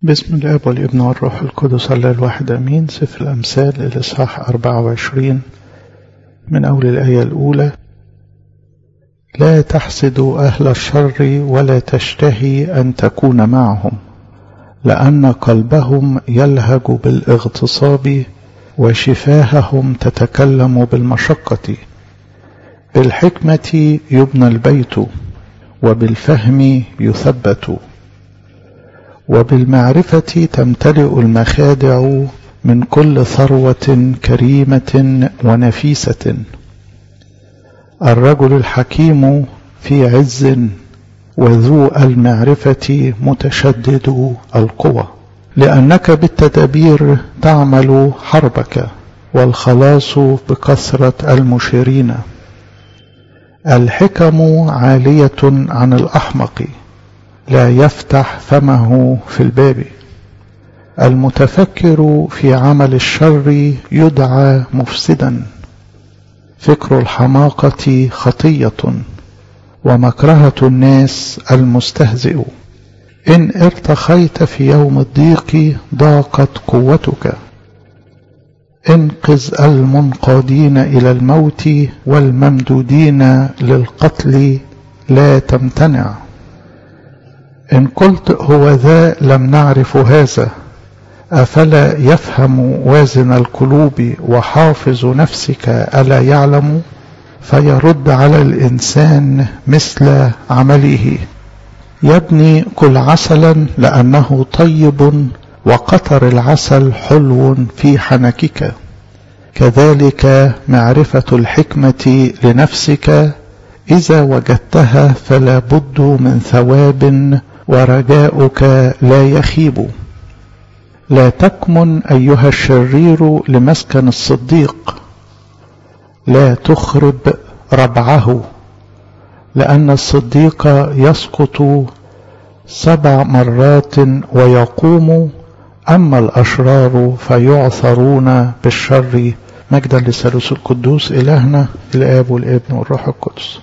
بسم الاب والابن والروح القدس الله الواحد امين سفر الامثال الاصحاح 24 من اول الايه الاولى لا تحسدوا اهل الشر ولا تشتهي ان تكون معهم لان قلبهم يلهج بالاغتصاب وشفاههم تتكلم بالمشقه بالحكمه يبنى البيت وبالفهم يثبت وبالمعرفة تمتلئ المخادع من كل ثروة كريمة ونفيسة الرجل الحكيم في عز وذو المعرفة متشدد القوى لأنك بالتدابير تعمل حربك والخلاص بكثرة المشيرين الحكم عالية عن الأحمق لا يفتح فمه في الباب المتفكر في عمل الشر يدعى مفسدا فكر الحماقة خطية ومكرهة الناس المستهزئ إن ارتخيت في يوم الضيق ضاقت قوتك انقذ المنقادين إلى الموت والممدودين للقتل لا تمتنع إن قلت هو ذا لم نعرف هذا أفلا يفهم وازن القلوب وحافظ نفسك ألا يعلم فيرد على الإنسان مثل عمله يبني كل عسلا لأنه طيب وقطر العسل حلو في حنكك كذلك معرفة الحكمة لنفسك إذا وجدتها فلا بد من ثواب ورجاؤك لا يخيب لا تكمن أيها الشرير لمسكن الصديق لا تخرب ربعه لأن الصديق يسقط سبع مرات ويقوم أما الأشرار فيعثرون بالشر مجدا للثالوث القدوس إلهنا الآب والابن والروح القدس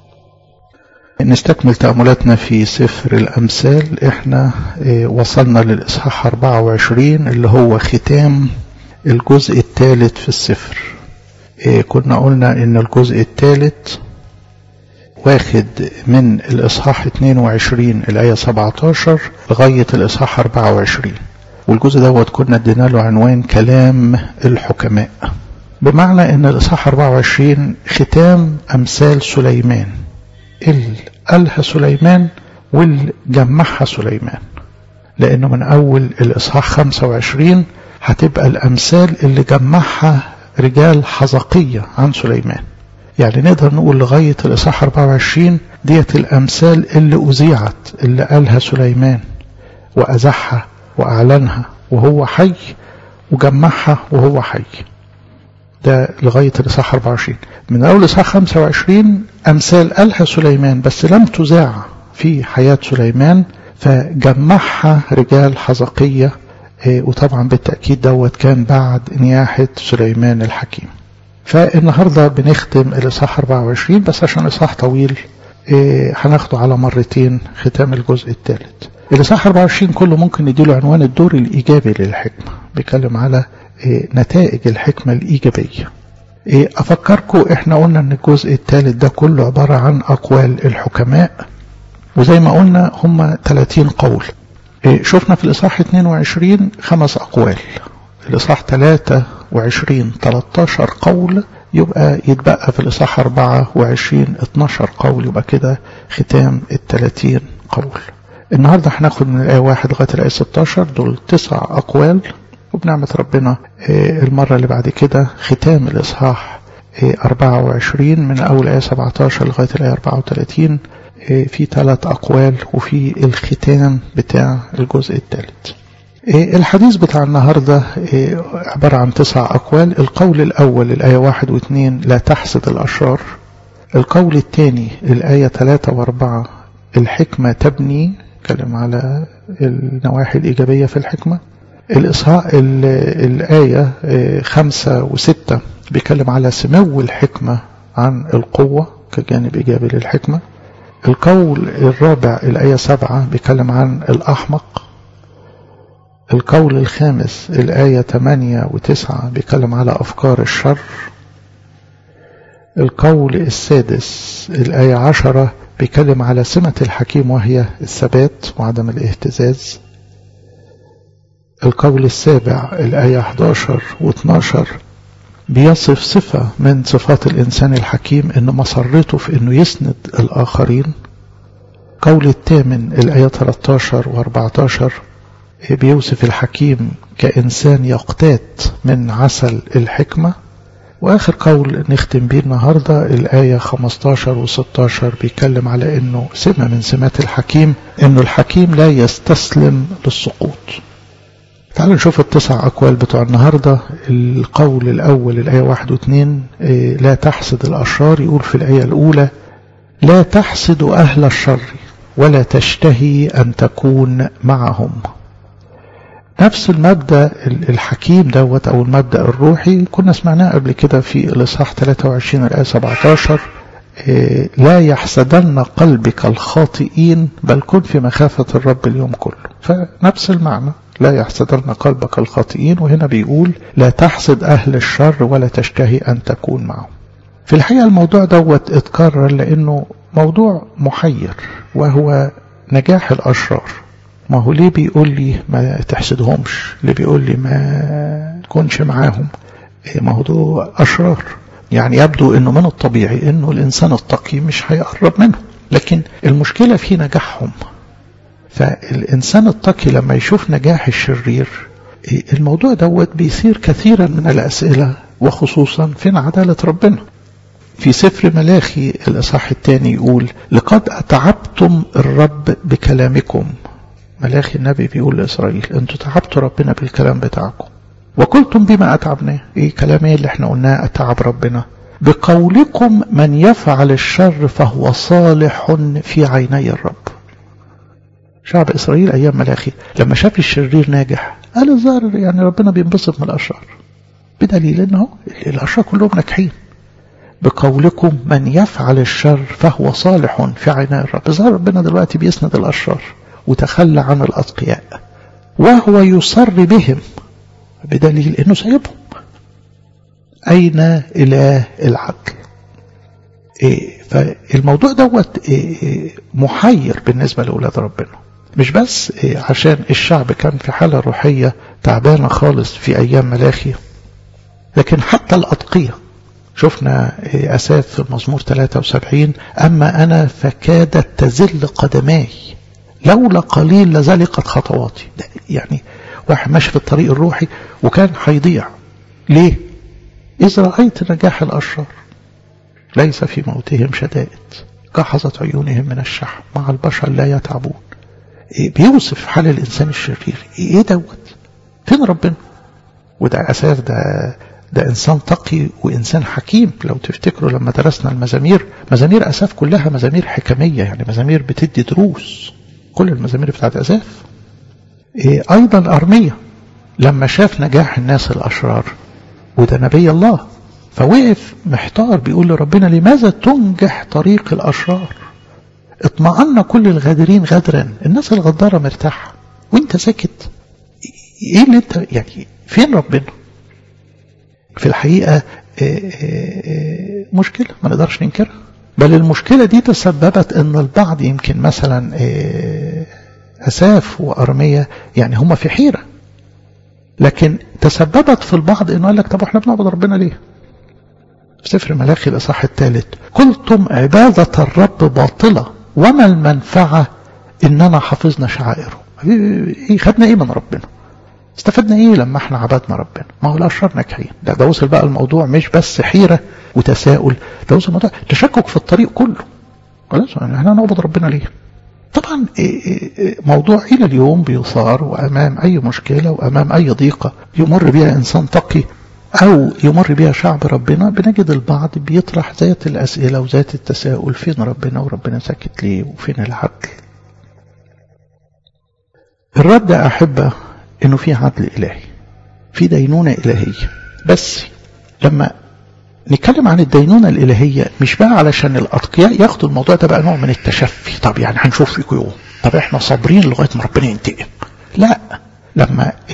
نستكمل تأملاتنا في سفر الأمثال احنا وصلنا للإصحاح 24 اللي هو ختام الجزء الثالث في السفر كنا قلنا ان الجزء الثالث واخد من الإصحاح 22 الآية 17 لغاية الإصحاح 24 والجزء دوت كنا ادينا له عنوان كلام الحكماء بمعنى ان الإصحاح 24 ختام أمثال سليمان اللي قالها سليمان واللي جمعها سليمان لأنه من أول الإصحاح 25 هتبقى الأمثال اللي جمعها رجال حزقية عن سليمان يعني نقدر نقول لغاية الإصحاح 24 ديت الأمثال اللي أذيعت اللي قالها سليمان وأزحها وأعلنها وهو حي وجمعها وهو حي ده لغاية الإصحاح 24 من أول الإصحاح 25 أمثال قالها سليمان بس لم تذاع في حياة سليمان فجمعها رجال حزقية وطبعا بالتأكيد دوت كان بعد نياحة سليمان الحكيم فالنهاردة بنختم الإصحاح 24 بس عشان الإصحاح طويل هناخده على مرتين ختام الجزء الثالث الإصحاح 24 كله ممكن نديله عنوان الدور الإيجابي للحكمة بيتكلم على نتائج الحكمة الإيجابية أفكركم إحنا قلنا أن الجزء الثالث ده كله عبارة عن أقوال الحكماء وزي ما قلنا هم 30 قول شفنا في الإصحاح 22 خمس أقوال الإصحاح 23 13 قول يبقى يتبقى في الإصحاح 24 12 قول يبقى كده ختام ال 30 قول النهارده هناخد من الآية 1 لغاية الآية 16 دول تسع أقوال وبنعمة ربنا المرة اللي بعد كده ختام الإصحاح 24 من أول آية 17 لغاية الآية 34 في ثلاث أقوال وفي الختام بتاع الجزء الثالث الحديث بتاع النهاردة عبارة عن تسع أقوال القول الأول الآية واحد واثنين لا تحسد الأشرار القول الثاني الآية ثلاثة وأربعة الحكمة تبني كلام على النواحي الإيجابية في الحكمة الإصحاء الآية خمسة وستة بيتكلم على سمو الحكمة عن القوة كجانب إيجابي للحكمة القول الرابع الآية سبعة بيتكلم عن الأحمق القول الخامس الآية 8 و9 بيتكلم على أفكار الشر القول السادس الآية 10 بيتكلم على سمة الحكيم وهي الثبات وعدم الاهتزاز القول السابع الآية 11 و12 بيصف صفة من صفات الإنسان الحكيم إن مسرته في إنه يسند الآخرين قول الثامن الآية 13 و14 بيوصف الحكيم كإنسان يقتات من عسل الحكمة وآخر قول نختم بيه النهاردة الآية 15 و16 بيتكلم على أنه سمة من سمات الحكيم أنه الحكيم لا يستسلم للسقوط تعالوا نشوف التسع أقوال بتوع النهاردة القول الأول الآية واحد واثنين لا تحسد الأشرار يقول في الآية الأولى لا تحسد أهل الشر ولا تشتهي أن تكون معهم نفس المبدأ الحكيم دوت أو المبدأ الروحي كنا سمعناه قبل كده في الإصحاح 23 الآية 17 لا يحسدن قلبك الخاطئين بل كن في مخافة الرب اليوم كله فنفس المعنى لا يحسدن قلبك الخاطئين وهنا بيقول لا تحسد أهل الشر ولا تشتهي أن تكون معهم في الحقيقة الموضوع دوت اتكرر لأنه موضوع محير وهو نجاح الأشرار ما هو ليه بيقول لي ما تحسدهمش ليه بيقول لي ما تكونش معاهم ما هو ده أشرار يعني يبدو أنه من الطبيعي أنه الإنسان التقي مش هيقرب منه لكن المشكلة في نجاحهم فالإنسان التقي لما يشوف نجاح الشرير الموضوع دوت بيثير كثيرا من الأسئلة وخصوصا فين عدالة ربنا في سفر ملاخي الإصحاح الثاني يقول لقد أتعبتم الرب بكلامكم ملاخي النبي بيقول لإسرائيل أنتوا تعبتوا ربنا بالكلام بتاعكم وقلتم بما أتعبناه إيه كلام إيه اللي احنا قلناه أتعب ربنا بقولكم من يفعل الشر فهو صالح في عيني الرب شعب إسرائيل أيام ملاخي لما شاف الشرير ناجح قال الظاهر يعني ربنا بينبسط من الأشرار بدليل أنه الأشرار كلهم ناجحين بقولكم من يفعل الشر فهو صالح في عيني الرب ظهر ربنا دلوقتي بيسند الأشرار وتخلى عن الأتقياء وهو يصر بهم بدليل أنه سيبهم أين إله العدل إيه فالموضوع دوت إيه محير بالنسبة لأولاد ربنا مش بس إيه عشان الشعب كان في حالة روحية تعبانة خالص في أيام ملاخي لكن حتى الأتقية شفنا أساف في المزمور 73 أما أنا فكادت تزل قدماي لولا قليل لزلقت خطواتي يعني واحد ماشي في الطريق الروحي وكان هيضيع ليه إذ رأيت نجاح الأشرار ليس في موتهم شدائد جحظت عيونهم من الشحم مع البشر لا يتعبون إيه بيوصف حال الإنسان الشرير إيه دوت فين ربنا وده أساف ده ده إنسان تقي وإنسان حكيم لو تفتكروا لما درسنا المزامير مزامير أساف كلها مزامير حكمية يعني مزامير بتدي دروس كل المزامير بتاعت أساف إيه أيضا أرمية لما شاف نجاح الناس الأشرار وده نبي الله فوقف محتار بيقول لربنا لماذا تنجح طريق الأشرار اطمأن كل الغادرين غدرا الناس الغدارة مرتاحة وانت ساكت ايه اللي انت يعني فين ربنا في الحقيقة مشكلة ما نقدرش ننكرها بل المشكلة دي تسببت ان البعض يمكن مثلا أساف وأرمية يعني هم في حيرة لكن تسببت في البعض انه قال لك طب احنا بنعبد ربنا ليه في سفر ملاخي الاصحاح الثالث قلتم عبادة الرب باطلة وما المنفعة اننا حفظنا شعائره ايه خدنا ايه من ربنا استفدنا ايه لما احنا عبدنا ربنا ما هو الاشرار ناجحين ده ده وصل بقى الموضوع مش بس حيرة وتساؤل ده وصل الموضوع تشكك في الطريق كله خلاص احنا نعبد ربنا ليه طبعا موضوع إلى اليوم بيثار وأمام أي مشكلة وأمام أي ضيقة يمر بها إنسان تقي أو يمر بها شعب ربنا بنجد البعض بيطرح ذات الأسئلة وذات التساؤل فين ربنا وربنا ساكت ليه وفين العدل الرد أحبة إنه في عدل إلهي في دينونة إلهية بس لما نتكلم عن الدينونة الإلهية مش بقى علشان الأتقياء ياخدوا الموضوع ده بقى نوع من التشفي طب يعني هنشوف فيكم يوم طب احنا صابرين لغاية ما ربنا ينتقم لا لما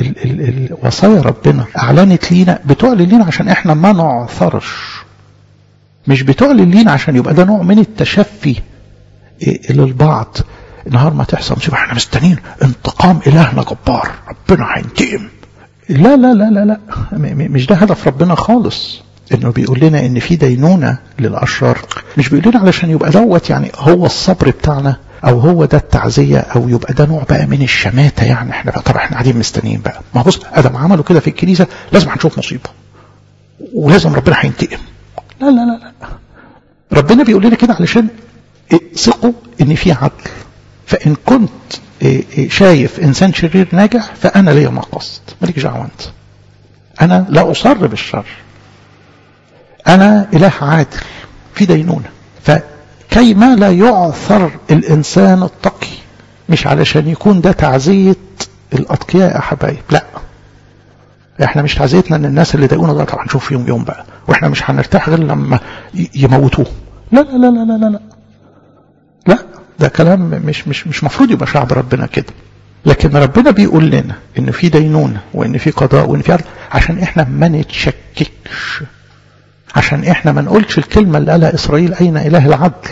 وصايا ربنا اعلنت لينا بتعلن لينا عشان احنا ما نعثرش مش بتعلن لينا عشان يبقى ده نوع من التشفي للبعض النهار ما تحصل مصيبه احنا مستنيين انتقام الهنا جبار ربنا هينتقم لا لا لا لا لا مش ده هدف ربنا خالص انه بيقول لنا ان في دينونه للاشرار مش بيقول لنا علشان يبقى دوت يعني هو الصبر بتاعنا او هو ده التعزيه او يبقى ده نوع بقى من الشماته يعني احنا بقى طب احنا قاعدين مستنيين بقى ما بص ادم عملوا كده في الكنيسه لازم هنشوف مصيبه ولازم ربنا هينتقم لا لا لا لا ربنا بيقول لنا كده علشان ثقوا ان في عدل فان كنت شايف انسان شرير ناجح فانا ليا ما قصد مالكش دعوه انت انا لا اصر بالشر انا اله عادل في دينونه فكيما لا يعثر الانسان التقي مش علشان يكون ده تعزيه الاتقياء يا حبايب لا احنا مش تعزيتنا ان الناس اللي ضايقونا ده طبعا نشوف يوم يوم بقى واحنا مش هنرتاح غير لما يموتوه لا لا لا لا لا لا لا ده كلام مش مش مش مفروض يبقى شعب ربنا كده لكن ربنا بيقول لنا ان في دينونه وان في قضاء وان في عدل عشان احنا ما نتشككش عشان احنا ما نقولش الكلمه اللي قالها اسرائيل اين اله العدل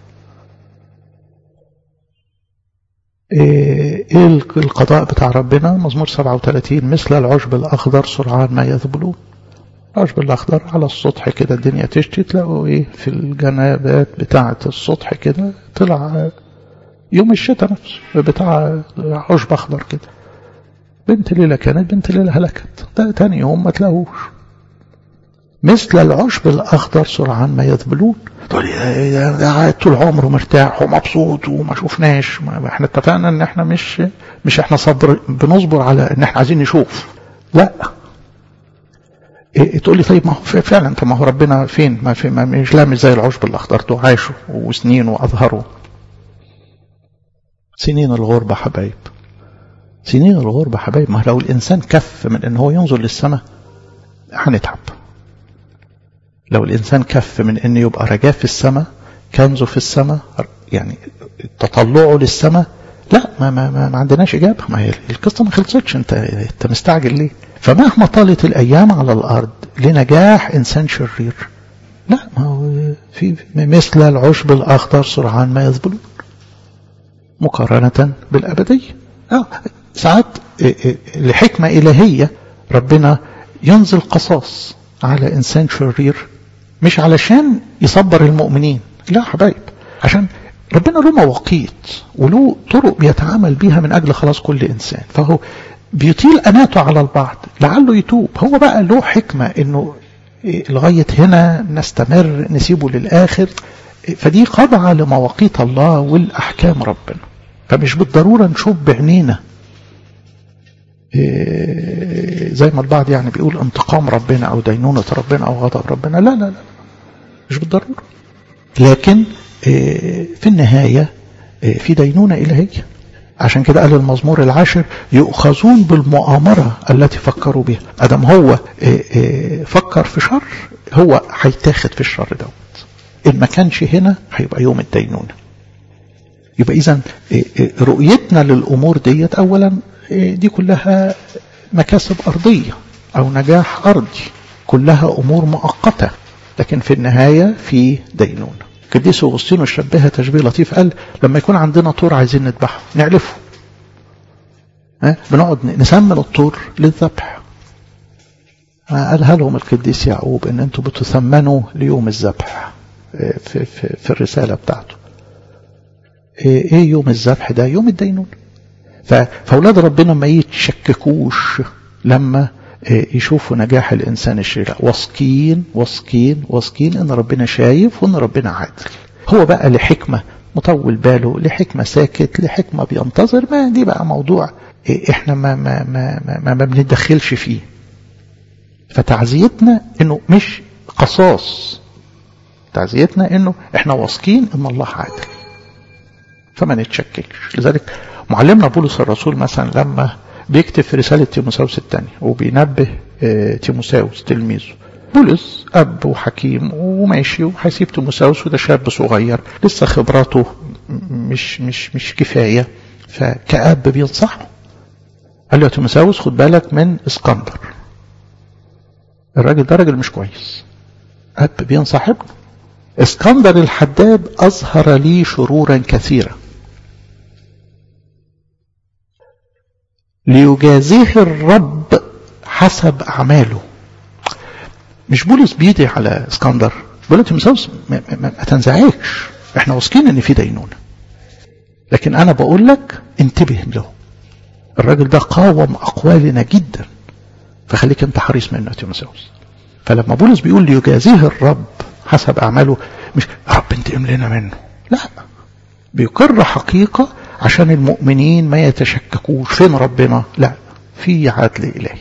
ايه القضاء بتاع ربنا مزمور 37 مثل العشب الاخضر سرعان ما يذبلون العشب الاخضر على السطح كده الدنيا تشتي تلاقوا ايه في الجنابات بتاعه السطح كده طلع يوم الشتاء نفسه بتاع عشب اخضر كده بنت ليلة كانت بنت ليلة هلكت ده تاني يوم ما تلاقوش مثل العشب الأخضر سرعان ما يذبلون تقول ده قاعد طول عمره مرتاح ومبسوط وما شفناش ما احنا اتفقنا ان احنا مش مش احنا صبر بنصبر على ان احنا عايزين نشوف لا إيه تقول لي طيب ما هو فعلا طب ما هو ربنا فين ما في ما مش لا مش زي العشب الاخضر ده عاشوا وسنين واظهروا سنين الغربة حبايب سنين الغربة حبايب ما لو الإنسان كف من إن هو ينظر للسماء هنتعب لو الإنسان كف من إن يبقى رجاه في السماء كنزه في السماء يعني تطلعه للسماء لا ما, ما, ما, ما عندناش إجابة ما هي القصة ما خلصتش أنت أنت مستعجل ليه فمهما طالت الأيام على الأرض لنجاح إنسان شرير لا ما هو في مثل العشب الأخضر سرعان ما يذبلون مقارنة بالأبدية آه ساعات لحكمة إلهية ربنا ينزل قصاص على إنسان شرير مش علشان يصبر المؤمنين لا حبايب عشان ربنا له مواقيت وله طرق بيتعامل بيها من أجل خلاص كل إنسان فهو بيطيل أناته على البعض لعله يتوب هو بقى له حكمة إنه لغاية هنا نستمر نسيبه للآخر فدي خاضعة لمواقيت الله والأحكام ربنا فمش بالضرورة نشوف بعينينا زي ما البعض يعني بيقول انتقام ربنا أو دينونة ربنا أو غضب ربنا لا لا لا مش بالضرورة لكن في النهاية في دينونة إلهية عشان كده قال المزمور العاشر يؤخذون بالمؤامرة التي فكروا بها أدم هو فكر في شر هو هيتاخد في الشر دوت إن ما كانش هنا هيبقى يوم الدينونة يبقى إذا رؤيتنا للأمور ديت أولا دي كلها مكاسب أرضية أو نجاح أرضي كلها أمور مؤقتة لكن في النهاية في دينونة قديس أغسطينوس شبهها تشبيه لطيف قال لما يكون عندنا طور عايزين نذبحه نعلفه ها بنقعد نسمن الطور للذبح قالها لهم القديس يعقوب ان انتم بتثمنوا ليوم الذبح في, في, في الرسالة بتاعته ايه يوم الذبح ده يوم الدينون فاولاد ربنا ما يتشككوش لما يشوفوا نجاح الانسان الشرير واثقين واثقين واثقين ان ربنا شايف وان ربنا عادل هو بقى لحكمه مطول باله لحكمه ساكت لحكمه بينتظر ما دي بقى موضوع احنا ما ما ما ما, ما, ما بنتدخلش فيه فتعزيتنا انه مش قصاص تعزيتنا انه احنا واثقين ان الله عادل فما نتشككش لذلك معلمنا بولس الرسول مثلا لما بيكتب في رسالة تيموساوس الثانية وبينبه تيموساوس تلميذه بولس أب وحكيم وماشي وهيسيب تيموساوس وده شاب صغير لسه خبراته مش مش مش كفاية فكأب بينصحه قال له يا تيموساوس خد بالك من اسكندر الراجل ده راجل مش كويس اب بينصح ابنه اسكندر الحداد اظهر لي شرورا كثيرا ليجازيه الرب حسب اعماله مش بولس بيدي على اسكندر بيقول له تيموساوس ما, ما, ما تنزعجش احنا واثقين ان في دينونه لكن انا بقول لك انتبه له الراجل ده قاوم اقوالنا جدا فخليك انت حريص منه يا تيموساوس فلما بولس بيقول ليجازيه الرب حسب اعماله مش رب انتقم لنا منه لا بيقر حقيقة عشان المؤمنين ما يتشككوش فين ربنا لا في عدل إلهي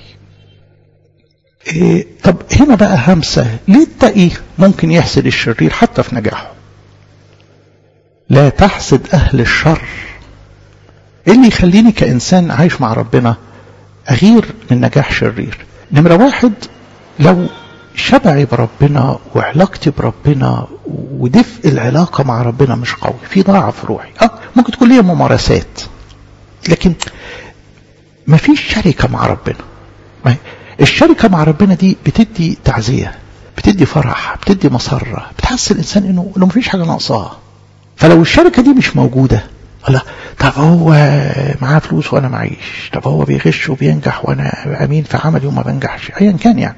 إيه طب هنا بقى همسة ليه التقي ممكن يحسد الشرير حتى في نجاحه لا تحسد أهل الشر ايه اللي يخليني كإنسان عايش مع ربنا أغير من نجاح شرير نمرة واحد لو شبعي بربنا وعلاقتي بربنا ودفء العلاقة مع ربنا مش قوي في ضعف روحي اه ممكن تكون ليا ممارسات لكن ما فيش شركة مع ربنا ما الشركة مع ربنا دي بتدي تعزية بتدي فرح بتدي مسرة بتحس الإنسان إنه إنه مفيش حاجة ناقصاه فلو الشركة دي مش موجودة لا طب هو معاه فلوس وأنا معيش طب هو بيغش وبينجح وأنا أمين في عملي وما بنجحش أيا كان يعني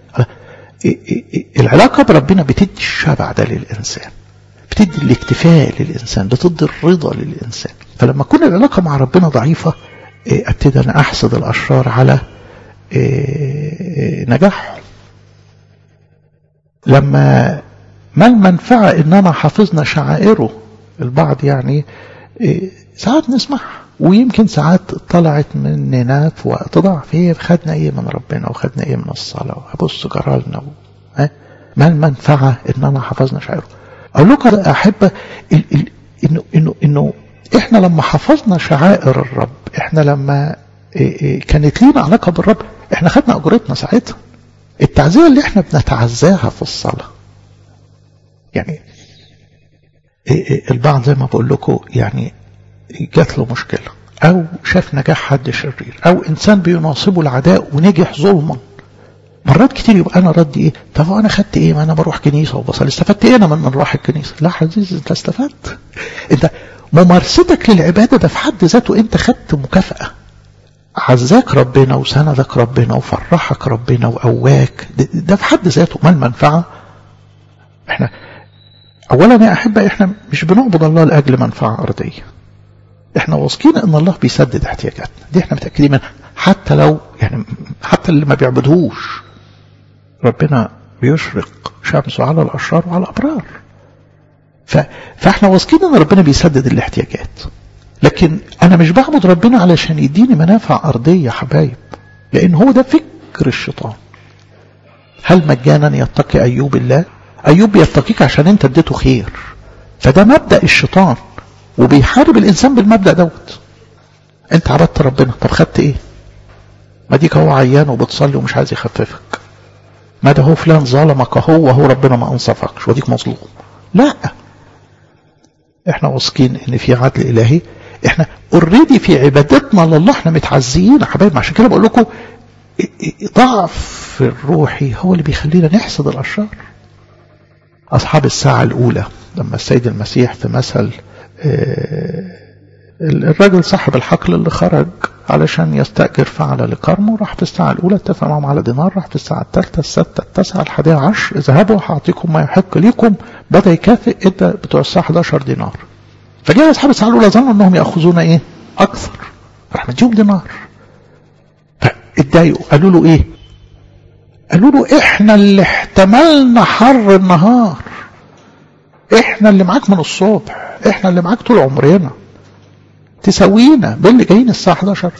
العلاقة بربنا بتدي الشبع ده للإنسان بتدي الاكتفاء للإنسان بتدي الرضا للإنسان فلما تكون العلاقة مع ربنا ضعيفة ابتدي أنا أحسد الأشرار على نجاحهم لما ما المنفعة إننا حافظنا شعائره البعض يعني ساعات نسمعها ويمكن ساعات طلعت مننا في وقت ضعف هي خدنا ايه من ربنا وخدنا ايه من الصلاة وابص جرالنا و... ها ما المنفعة اننا حفظنا شعره اقول لكم احبة ال... ال... انه انه انه احنا لما حفظنا شعائر الرب احنا لما إيه إيه كانت لينا علاقة بالرب احنا خدنا اجرتنا ساعتها التعزية اللي احنا بنتعزاها في الصلاة يعني إيه البعض زي ما بقول لكم يعني جات له مشكلة أو شاف نجاح حد شرير أو إنسان بيناصبه العداء ونجح ظلما مرات كتير يبقى أنا ردي إيه طب أنا خدت إيه ما أنا بروح كنيسة وبصلي استفدت إيه أنا من راح الكنيسة لا عزيزي أنت استفدت أنت ممارستك للعبادة ده في حد ذاته أنت خدت مكافأة عزاك ربنا وسندك ربنا وفرحك ربنا وقواك ده, ده في حد ذاته ما المنفعة احنا اولا يا احبة احنا مش بنعبد الله لاجل منفعة ارضية احنا واثقين ان الله بيسدد احتياجاتنا دي احنا متاكدين منها حتى لو يعني حتى اللي ما بيعبدهوش ربنا بيشرق شمسه على الاشرار وعلى الابرار ف... فاحنا واثقين ان ربنا بيسدد الاحتياجات لكن انا مش بعبد ربنا علشان يديني منافع ارضيه يا حبايب لان هو ده فكر الشيطان هل مجانا يتقي ايوب الله ايوب يتقيك عشان انت اديته خير فده مبدا الشيطان وبيحارب الانسان بالمبدا دوت انت عبدت ربنا طب خدت ايه ما ديك هو عيان وبتصلي ومش عايز يخففك ما ده هو فلان ظلمك هو وهو ربنا ما انصفكش وديك مظلوم لا احنا واثقين ان في عدل الهي احنا اوريدي في عبادتنا لله احنا متعزيين يا حبايبي عشان كده بقول لكم ضعف الروحي هو اللي بيخلينا نحسد الاشرار اصحاب الساعه الاولى لما السيد المسيح في مثل الراجل صاحب الحقل اللي خرج علشان يستأجر فعلة لكرمه راح في الساعة الأولى اتفق معهم على دينار راح في الساعة الثالثة الستة التاسعة الحادية عشر اذهبوا هعطيكم ما يحق لكم بدأ يكافئ ادى بتوع الساعة 11 دينار فجاء أصحاب الساعة الأولى ظنوا أنهم يأخذون إيه؟ أكثر راح مديهم دينار فاتضايقوا قالوا له إيه؟ قالوا له إحنا اللي احتملنا حر النهار إحنا اللي معاك من الصبح إحنا اللي معاك طول عمرنا تسوينا باللي جايين الساعة 11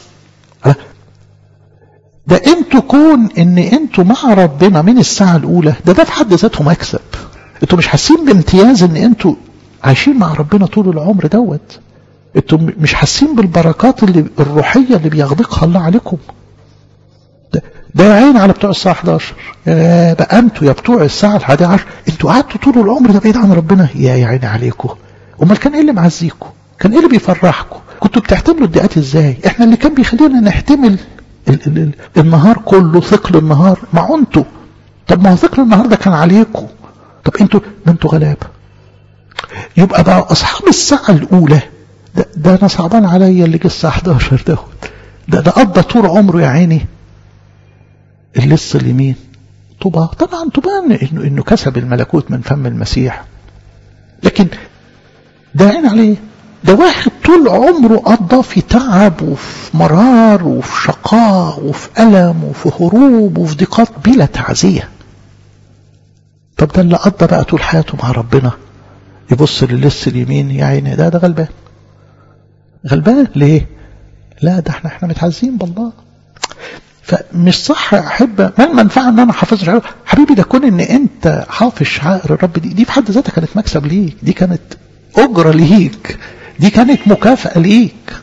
ده انتوا كون ان انتوا مع ربنا من الساعة الاولى ده ده في حد ذاته مكسب انتوا مش حاسين بامتياز ان انتوا عايشين مع ربنا طول العمر دوت انتوا مش حاسين بالبركات اللي الروحية اللي بيغدقها الله عليكم ده, ده يا عين على بتوع الساعة 11 يا بقى انتوا يا بتوع الساعة 11 انتوا قعدتوا طول العمر ده بعيد عن ربنا يا يا عيني عليكم امال كان ايه اللي معزيكم كان ايه اللي بيفرحكم كنتوا بتحتملوا الضيقات ازاي احنا اللي كان بيخلينا نحتمل ال ال ال النهار كله ثقل النهار مع انتوا طب ما هو ثقل النهار ده كان عليكم طب انتوا ده انتوا غلابه يبقى بقى اصحاب الساعه الاولى ده, ده انا صعبان عليا اللي جه الساعه 11 دوت ده ده قضى طول عمره يا عيني اللص اليمين طوبى طبعا طوبى انه انه كسب الملكوت من فم المسيح لكن ده عين عليه ده واحد طول عمره قضى في تعب وفي مرار وفي شقاء وفي ألم وفي هروب وفي ضيقات بلا تعزية طب ده اللي قضى بقى طول حياته مع ربنا يبص للص اليمين يا عيني ده ده غلبان غلبان ليه لا ده احنا احنا متعزين بالله فمش صح يا احب ما المنفعه ان انا حافظ شعائر حبيبي ده كون ان انت حافظ شعائر الرب دي دي في حد ذاتها كانت مكسب ليك دي كانت اجره ليك دي كانت مكافاه ليك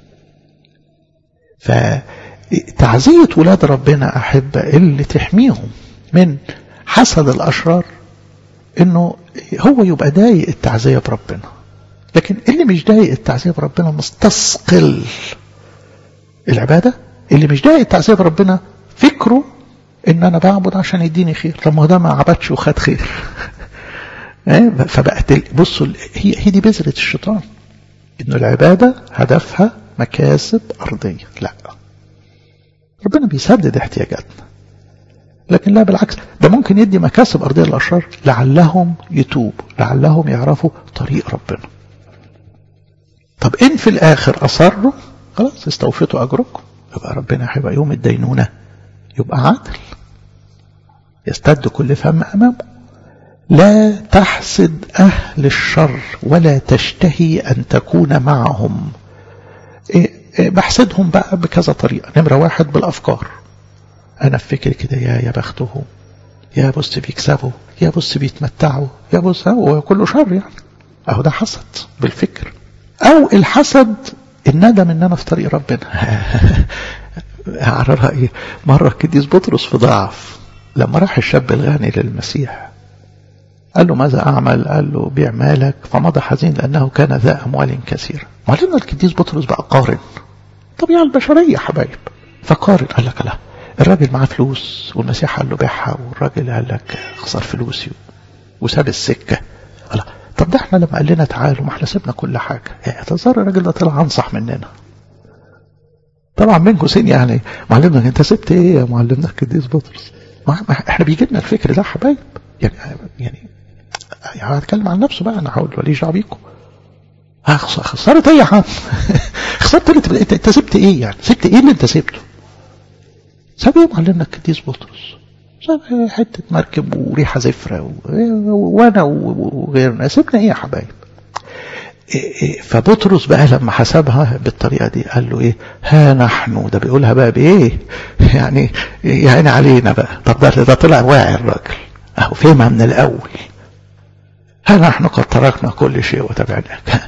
فتعزيه ولاد ربنا احب اللي تحميهم من حسد الاشرار انه هو يبقى ضايق التعزيه بربنا لكن اللي مش ضايق التعزيه بربنا مستثقل العباده اللي مش ضايق التعزيه بربنا فكره ان انا بعبد عشان يديني خير طب ما هو ده ما عبدش وخد خير فبقت بصوا هي هي دي بذره الشيطان انه العباده هدفها مكاسب ارضيه لا ربنا بيسدد احتياجاتنا لكن لا بالعكس ده ممكن يدي مكاسب ارضيه للاشرار لعلهم يتوبوا لعلهم يعرفوا طريق ربنا طب ان في الاخر اصروا خلاص استوفيتوا اجركم يبقى ربنا هيبقى يوم الدينونه يبقى عادل يستد كل فم امامه لا تحسد اهل الشر ولا تشتهي ان تكون معهم إيه إيه بحسدهم بقى بكذا طريقه نمره واحد بالافكار انا في فكري كده يا يا بختهم يا بص بيكسبوا يا بص بيتمتعوا يا بص هو كله شر يعني اهو ده حسد بالفكر او الحسد الندم ان انا في طريق ربنا على رايي مره القديس بطرس في ضعف لما راح الشاب الغني للمسيح قال له ماذا اعمل قال له بيع مالك فمضى حزين لانه كان ذا اموال كثيره معلمنا القديس بطرس بقى قارن طبيعه البشريه حبايب فقارن قال لك لا الراجل معاه فلوس والمسيح قال له بيعها والراجل قال لك خسر فلوسي وساب السكه قال طب ده احنا لما قال لنا تعالوا ما احنا سيبنا كل حاجه يعني تظهر الراجل ده طلع انصح مننا طبعا بين قوسين يعني معلمنا انت سبت ايه يا معلمنا القديس بطرس ما احنا بيجي لنا الفكر ده حبايب يعني يعني يعني هتكلم عن نفسه بقى انا هقول ماليش دعوه بيكم خسرت ايه يا عم خسرت اللي انت, انت سبت ايه يعني سبت ايه اللي انت سبته ساب ايه معلمنا القديس بطرس ساب حته مركب وريحه زفره وانا وغيرنا سيبنا ايه يا حبايب فبطرس بقى لما حسبها بالطريقه دي قال له ايه ها نحن ده بيقولها بقى بايه يعني يعني علينا بقى طب ده ده طلع واعي الراجل اهو فهمها من الاول ها نحن قد تركنا كل شيء وتبعناك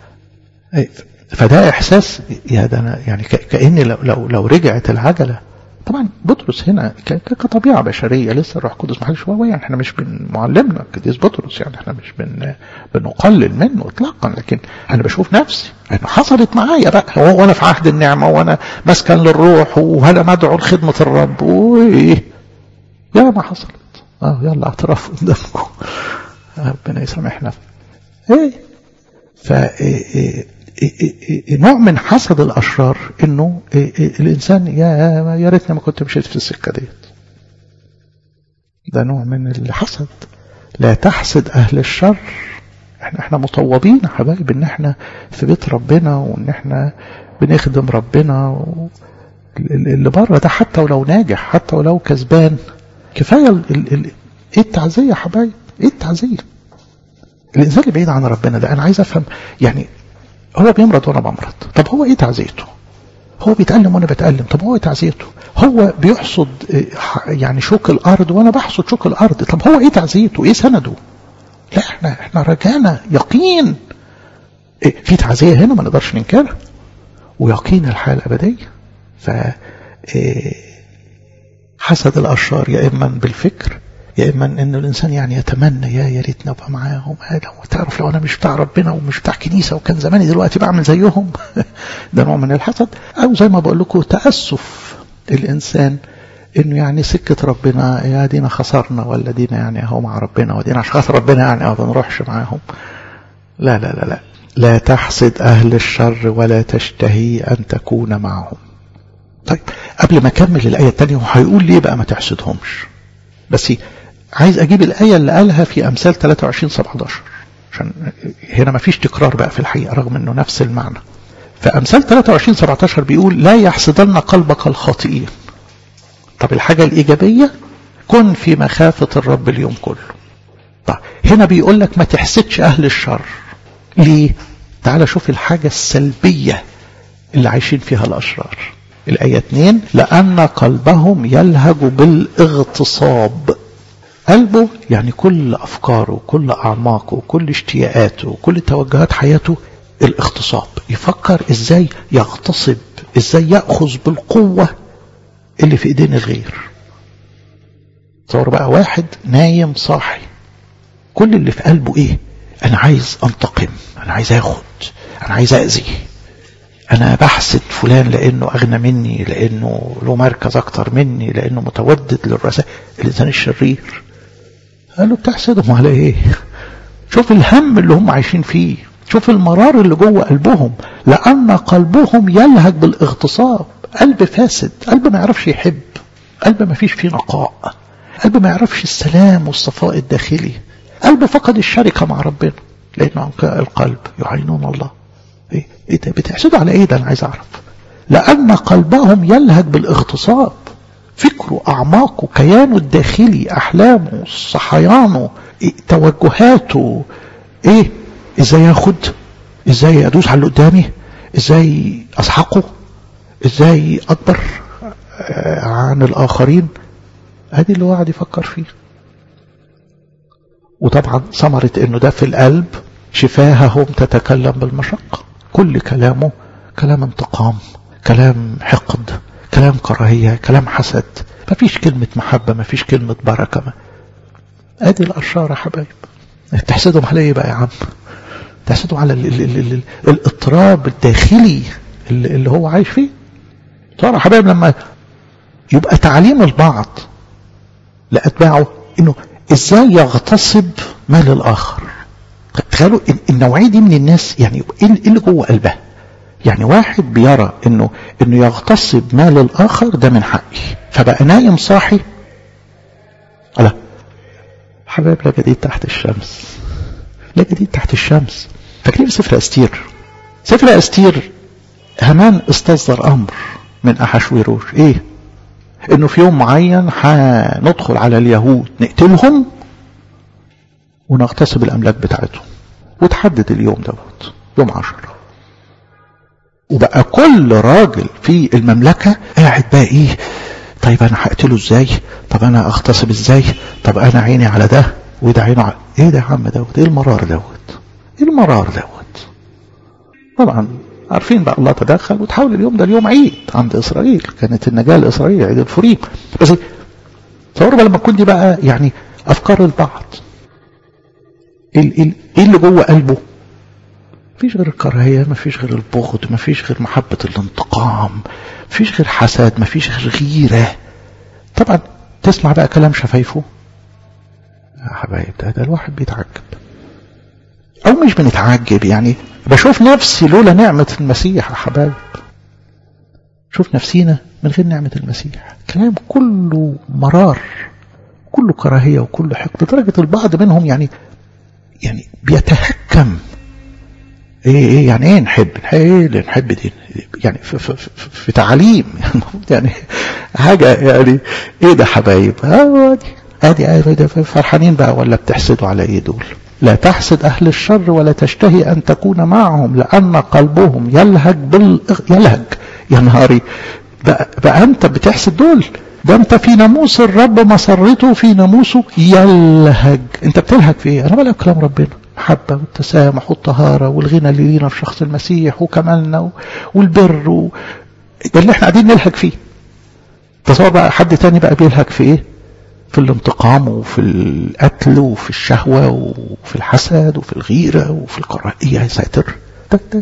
فده احساس يا ده انا يعني كاني لو لو لو رجعت العجله طبعا بطرس هنا كطبيعه بشريه لسه الروح القدس ما حدش هو يعني احنا مش بنعلمنا القديس بطرس يعني احنا مش بن بنقلل منه اطلاقا لكن انا بشوف نفسي انه حصلت معايا بقى هو وانا في عهد النعمه وانا مسكن للروح وهلا مدعو لخدمه الرب وايه يا ما حصلت اه يلا اعتراف قدامكم ربنا يسامحنا ايه ف نوع من حسد الاشرار انه الانسان يا يا ريتني ما كنت مشيت في السكه ديت ده نوع من الحسد لا تحسد اهل الشر احنا احنا مطوبين يا حبايب ان احنا في بيت ربنا وان احنا بنخدم ربنا و... اللي بره ده حتى ولو ناجح حتى ولو كسبان كفايه ال... ال... ال... ايه التعزيه يا حبايب ايه التعزيه الانسان اللي بعيد عن ربنا ده انا عايز افهم يعني هو بيمرض وانا بمرض طب هو ايه تعزيته هو بيتألم وانا بتألم طب هو ايه تعزيته هو بيحصد يعني شوك الارض وانا بحصد شوك الارض طب هو ايه تعزيته ايه سنده لا احنا احنا رجعنا يقين إيه في تعزيه هنا ما نقدرش ننكرها ويقين الحياه الابديه ف حسد الاشرار يا اما بالفكر يا اما ان الانسان يعني يتمنى يا يا ريتني ابقى معاهم لو تعرف لو انا مش بتاع ربنا ومش بتاع كنيسه وكان زماني دلوقتي بعمل زيهم ده نوع من الحسد او زي ما بقول لكم تاسف الانسان انه يعني سكه ربنا يا دينا خسرنا ولا دينا يعني اهو مع ربنا ودينا عشان خاطر ربنا يعني ما بنروحش معاهم لا لا لا لا لا تحسد اهل الشر ولا تشتهي ان تكون معهم طيب قبل ما اكمل الايه الثانيه هو هيقول ليه بقى ما تحسدهمش بس عايز اجيب الايه اللي قالها في امثال 23 17 عشان هنا ما فيش تكرار بقى في الحقيقه رغم انه نفس المعنى فامثال 23 17 بيقول لا يحسدن قلبك الخاطئين طب الحاجه الايجابيه كن في مخافه الرب اليوم كله طب هنا بيقول لك ما تحسدش اهل الشر ليه تعال شوف الحاجه السلبيه اللي عايشين فيها الاشرار الآية 2 لأن قلبهم يلهج بالاغتصاب قلبه يعني كل أفكاره كل أعماقه كل اشتياقاته كل توجهات حياته الاغتصاب يفكر ازاي يغتصب ازاي يأخذ بالقوة اللي في ايدين الغير تصور بقى واحد نايم صاحي كل اللي في قلبه ايه انا عايز انتقم انا عايز اخد انا عايز اذي انا بحسد فلان لانه اغنى مني لانه له مركز اكتر مني لانه متودد للرسائل الانسان الشرير قال له بتحسدهم على ايه شوف الهم اللي هم عايشين فيه شوف المرار اللي جوه قلبهم لان قلبهم يلهج بالاغتصاب قلب فاسد قلب ما يعرفش يحب قلب ما فيش فيه نقاء قلب ما يعرفش السلام والصفاء الداخلي قلب فقد الشركه مع ربنا لانه عنقاء القلب يعينون الله ايه ايه ده بتحسدوا على ايه ده انا عايز اعرف لان قلبهم يلهج بالاغتصاب فكره اعماقه كيانه الداخلي احلامه صحيانه إيه توجهاته ايه ازاي ياخد ازاي ادوس على اللي قدامي ازاي اسحقه ازاي اكبر عن الاخرين ادي اللي هو قاعد يفكر فيه وطبعا ثمرة انه ده في القلب شفاههم تتكلم بالمشقة كل كلامه كلام انتقام كلام حقد كلام كراهية كلام حسد ما فيش كلمة محبة ما فيش كلمة بركة ما. ادي الاشرار يا حبايب تحسدهم على ايه بقى يا عم تحسدهم على ال ال ال ال الاضطراب الداخلي اللي, اللي هو عايش فيه ترى يا حبايب لما يبقى تعليم البعض لاتباعه انه ازاي يغتصب مال الاخر تخيلوا النوعيه دي من الناس يعني ايه اللي جوه قلبها يعني واحد بيرى انه انه يغتصب مال الاخر ده من حقي فبقى نايم صاحي لا حبايب لا جديد تحت الشمس لا جديد تحت الشمس فاكرين سفر استير سفر استير هامان استصدر امر من احشويروش ايه انه في يوم معين هندخل على اليهود نقتلهم ونغتصب الاملاك بتاعتهم وتحدد اليوم دوت يوم عشرة وبقى كل راجل في المملكة قاعد بقى ايه طيب انا هقتله ازاي طب انا اغتصب ازاي طب انا عيني على ده وده عينه على ايه ده يا عم دوت ايه المرار دوت ايه المرار دوت طبعا عارفين بقى الله تدخل وتحول اليوم ده اليوم عيد عند اسرائيل كانت النجاة لاسرائيل عيد الفريم بس تصوروا بقى لما تكون دي بقى يعني افكار البعض ايه اللي جوه قلبه مفيش غير الكراهية مفيش غير البغض مفيش غير محبة الانتقام مفيش غير حسد مفيش غير غيرة طبعا تسمع بقى كلام شفايفه يا حبايب ده, ده الواحد بيتعجب او مش بنتعجب يعني بشوف نفسي لولا نعمة المسيح يا حبايب شوف نفسينا من غير نعمة المسيح كلام كله مرار كله كراهية وكله حقد لدرجة البعض منهم يعني يعني بيتهكم ايه ايه يعني ايه نحب ايه اللي نحب دي يعني في, في, في, في تعليم يعني حاجة يعني ايه ده حبايب ادي ادي ادي فرحانين بقى ولا بتحسدوا على ايه دول لا تحسد اهل الشر ولا تشتهي ان تكون معهم لان قلبهم يلهج بال يلهج يا نهاري بقى, بقى انت بتحسد دول ده انت في ناموس الرب مسرته في ناموسه يلهج انت بتلهج في ايه انا بلعب كلام ربنا المحبة والتسامح والطهارة والغنى اللي لينا في شخص المسيح وكمالنا والبر و... ده اللي احنا قاعدين نلهج فيه تصور بقى حد تاني بقى بيلهج في ايه في الانتقام وفي القتل وفي الشهوة وفي الحسد وفي الغيرة وفي القراءة يا ساتر ده ده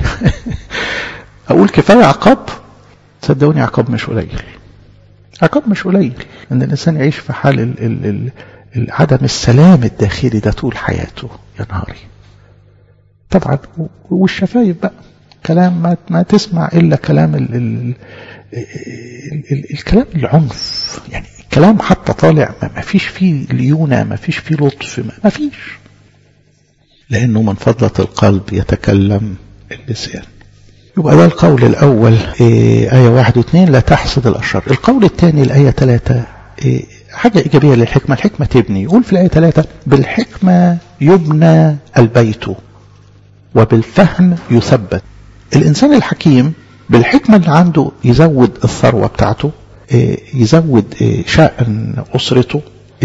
أقول كفاية عقاب صدقوني عقاب مش قليل عقاب مش قليل ان الانسان يعيش في حال ال ال ال ال عدم السلام الداخلي ده طول حياته يا نهاري طبعا والشفايف بقى كلام ما, ما تسمع الا كلام ال ال ال ال الكلام العنف يعني كلام حتى طالع ما فيش فيه ليونة ما فيش فيه لطف ما فيش لأنه من فضلة القلب يتكلم اللسان يبقى ده القول الأول إيه آية واحد واثنين لا تحسد الأشر القول الثاني الآية ثلاثة إيه حاجة إيجابية للحكمة الحكمة تبني يقول في الآية ثلاثة بالحكمة يبنى البيت وبالفهم يثبت الإنسان الحكيم بالحكمة اللي عنده يزود الثروة بتاعته إيه يزود شأن أسرته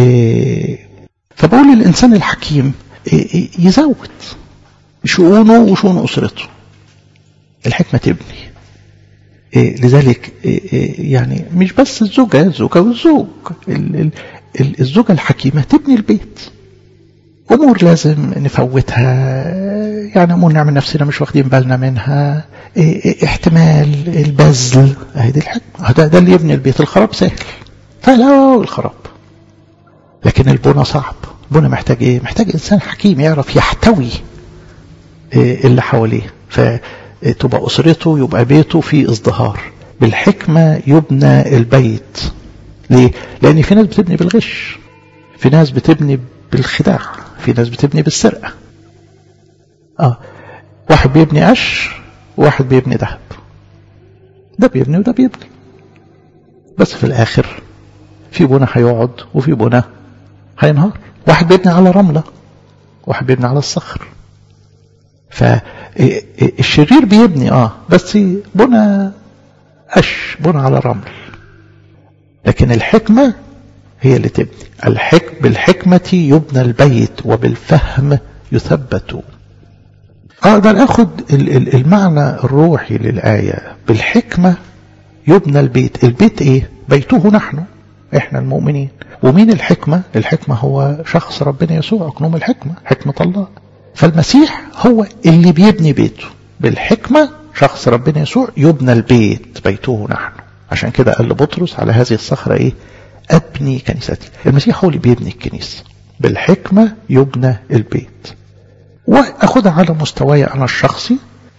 فبقول للإنسان الحكيم يزود شؤونه وشؤون أسرته الحكمة تبني إيه لذلك إيه يعني مش بس الزوجة الزوجة والزوج الزوجة الحكيمة تبني البيت أمور لازم نفوتها يعني أمور نعمل نفسنا مش واخدين بالنا منها إيه احتمال البذل هذه الحكمة ده, ده اللي يبني البيت الخراب سهل فلا الخراب لكن البنى صعب البنى محتاج ايه محتاج انسان حكيم يعرف يحتوي اللي حواليه فتبقى اسرته يبقى بيته في ازدهار بالحكمة يبنى البيت ليه لان في ناس بتبني بالغش في ناس بتبني بالخداع في ناس بتبني بالسرقة اه واحد بيبني قش وواحد بيبني ذهب ده بيبني وده بيبني بس في الاخر في بنى هيقعد وفي بنى هينهار واحد بيبني على رملة واحد بيبني على الصخر فالشرير بيبني اه بس بنى قش بنى على رمل لكن الحكمة هي اللي تبني الحكم بالحكمة يبنى البيت وبالفهم يثبت اقدر اخد المعنى الروحي للآية بالحكمة يبنى البيت البيت ايه بيته نحن احنا المؤمنين ومين الحكمة الحكمة هو شخص ربنا يسوع اقنوم الحكمة حكمة الله فالمسيح هو اللي بيبني بيته بالحكمة شخص ربنا يسوع يبنى البيت بيته نحن عشان كده قال لبطرس على هذه الصخرة ايه ابني كنيستي المسيح هو اللي بيبني الكنيسة بالحكمة يبنى البيت واخدها على مستواي انا الشخصي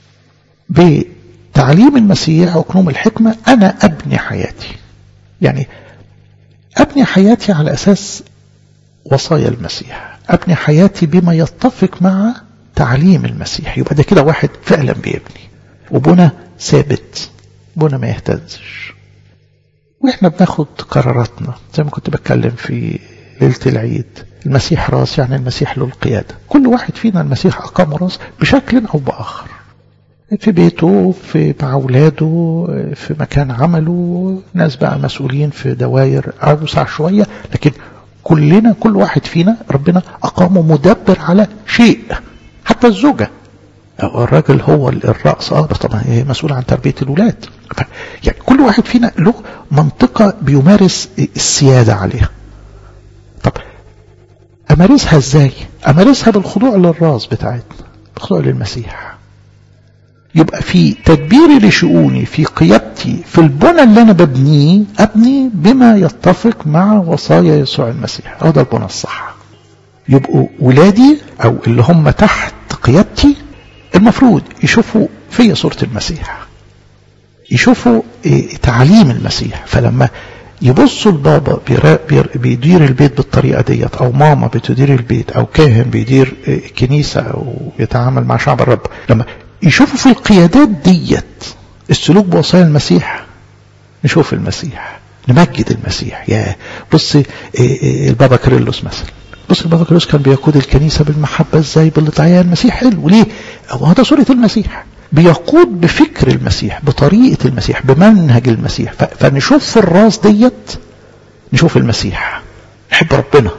بتعليم المسيح وكنوم الحكمة انا ابني حياتي يعني ابني حياتي على اساس وصايا المسيح ابني حياتي بما يتفق مع تعليم المسيح يبقى ده كده واحد فعلا بيبني وبنى ثابت بنى ما يهتزش واحنا بناخد قراراتنا زي ما كنت بتكلم في ليلة العيد المسيح راس يعني المسيح له القيادة كل واحد فينا المسيح أقام راس بشكل أو بآخر في بيته في مع أولاده في مكان عمله ناس بقى مسؤولين في دوائر أوسع شوية لكن كلنا كل واحد فينا ربنا أقامه مدبر على شيء حتى الزوجة الراجل هو الرأس اه بس طبعا هي مسؤول عن تربية الولاد يعني كل واحد فينا له منطقة بيمارس السيادة عليها طب أمارسها ازاي أمارسها بالخضوع للراس بتاعتنا بالخضوع للمسيح يبقى في تدبيري لشؤوني في قيادتي في البنى اللي انا ببنيه ابني بما يتفق مع وصايا يسوع المسيح هو ده البنى الصح يبقوا ولادي او اللي هم تحت قيادتي المفروض يشوفوا في صورة المسيح يشوفوا إيه تعليم المسيح فلما يبصوا البابا بيدير البيت بالطريقة ديت او ماما بتدير البيت او كاهن بيدير كنيسة او يتعامل مع شعب الرب لما يشوفوا في القيادات ديت السلوك بوصايا المسيح نشوف المسيح نمجد المسيح يا بص البابا كريلوس مثلا بص البابا كريلوس كان بيقود الكنيسة بالمحبة ازاي بالطعيان المسيح حلو ليه هذا صورة المسيح بيقود بفكر المسيح بطريقة المسيح بمنهج المسيح فنشوف في الراس ديت نشوف المسيح نحب ربنا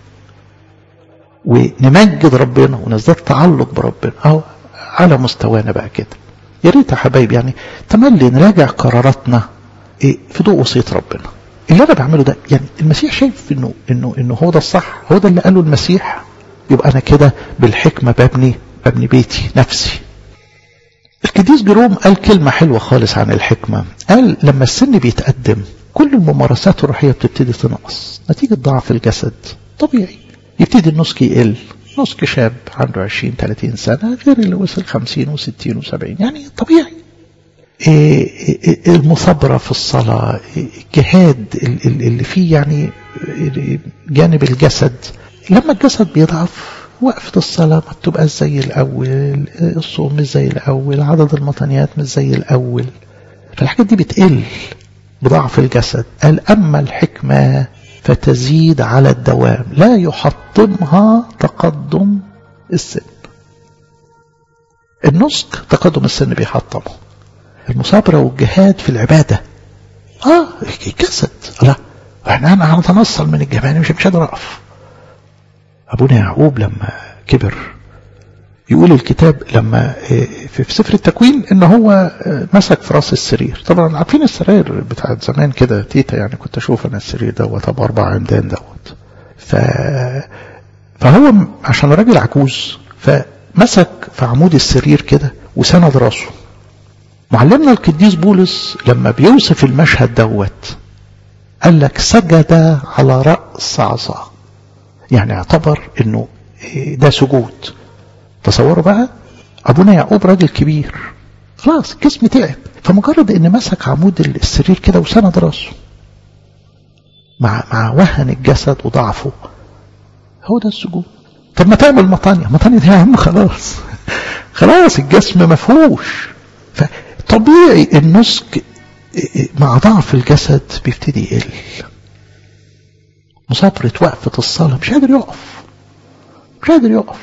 ونمجد ربنا ونزداد تعلق بربنا اهو على مستوانا بقى كده يا ريت يا حبايبي يعني تملي نراجع قراراتنا إيه في ضوء وصيه ربنا اللي انا بعمله ده يعني المسيح شايف انه انه انه هو ده الصح هو ده اللي قاله المسيح يبقى انا كده بالحكمه ببني ببني بيتي نفسي القديس جيروم قال كلمه حلوه خالص عن الحكمه قال لما السن بيتقدم كل الممارسات الروحيه بتبتدي تنقص نتيجه ضعف الجسد طبيعي يبتدي النسك يقل نسك شاب عنده 20 30 سنه غير اللي وصل 50 و60 و70 يعني طبيعي المثابرة في الصلاة الجهاد اللي فيه يعني جانب الجسد لما الجسد بيضعف وقفة الصلاة ما بتبقاش زي الأول الصوم مش زي الأول عدد المطنيات مش زي الأول فالحاجات دي بتقل بضعف الجسد قال أما الحكمة فتزيد على الدوام لا يحطمها تقدم السن النسك تقدم السن بيحطمه المثابرة والجهاد في العبادة اه الجسد لا احنا انا هنتنصل من الجبان مش مش قادر اقف ابونا يعقوب لما كبر يقول الكتاب لما في سفر التكوين ان هو مسك في راس السرير طبعا عارفين السراير بتاعت زمان كده تيتا يعني كنت اشوف انا السرير دوت ابو اربع عمدان دوت ف فهو عشان راجل عجوز فمسك في عمود السرير كده وسند راسه معلمنا القديس بولس لما بيوصف المشهد دوت قال لك سجد على رأس عصا يعني اعتبر انه ده سجود تصوروا بقى ابونا يعقوب راجل كبير خلاص الجسم تعب فمجرد ان مسك عمود السرير كده وسند راسه مع مع وهن الجسد وضعفه هو ده السجود طب ما تعمل مطانية مطانية دي يا عم خلاص خلاص الجسم مفهوش فطبيعي النسك مع ضعف الجسد بيبتدي يقل مثابرة وقفة الصلاة مش قادر يقف مش قادر يقف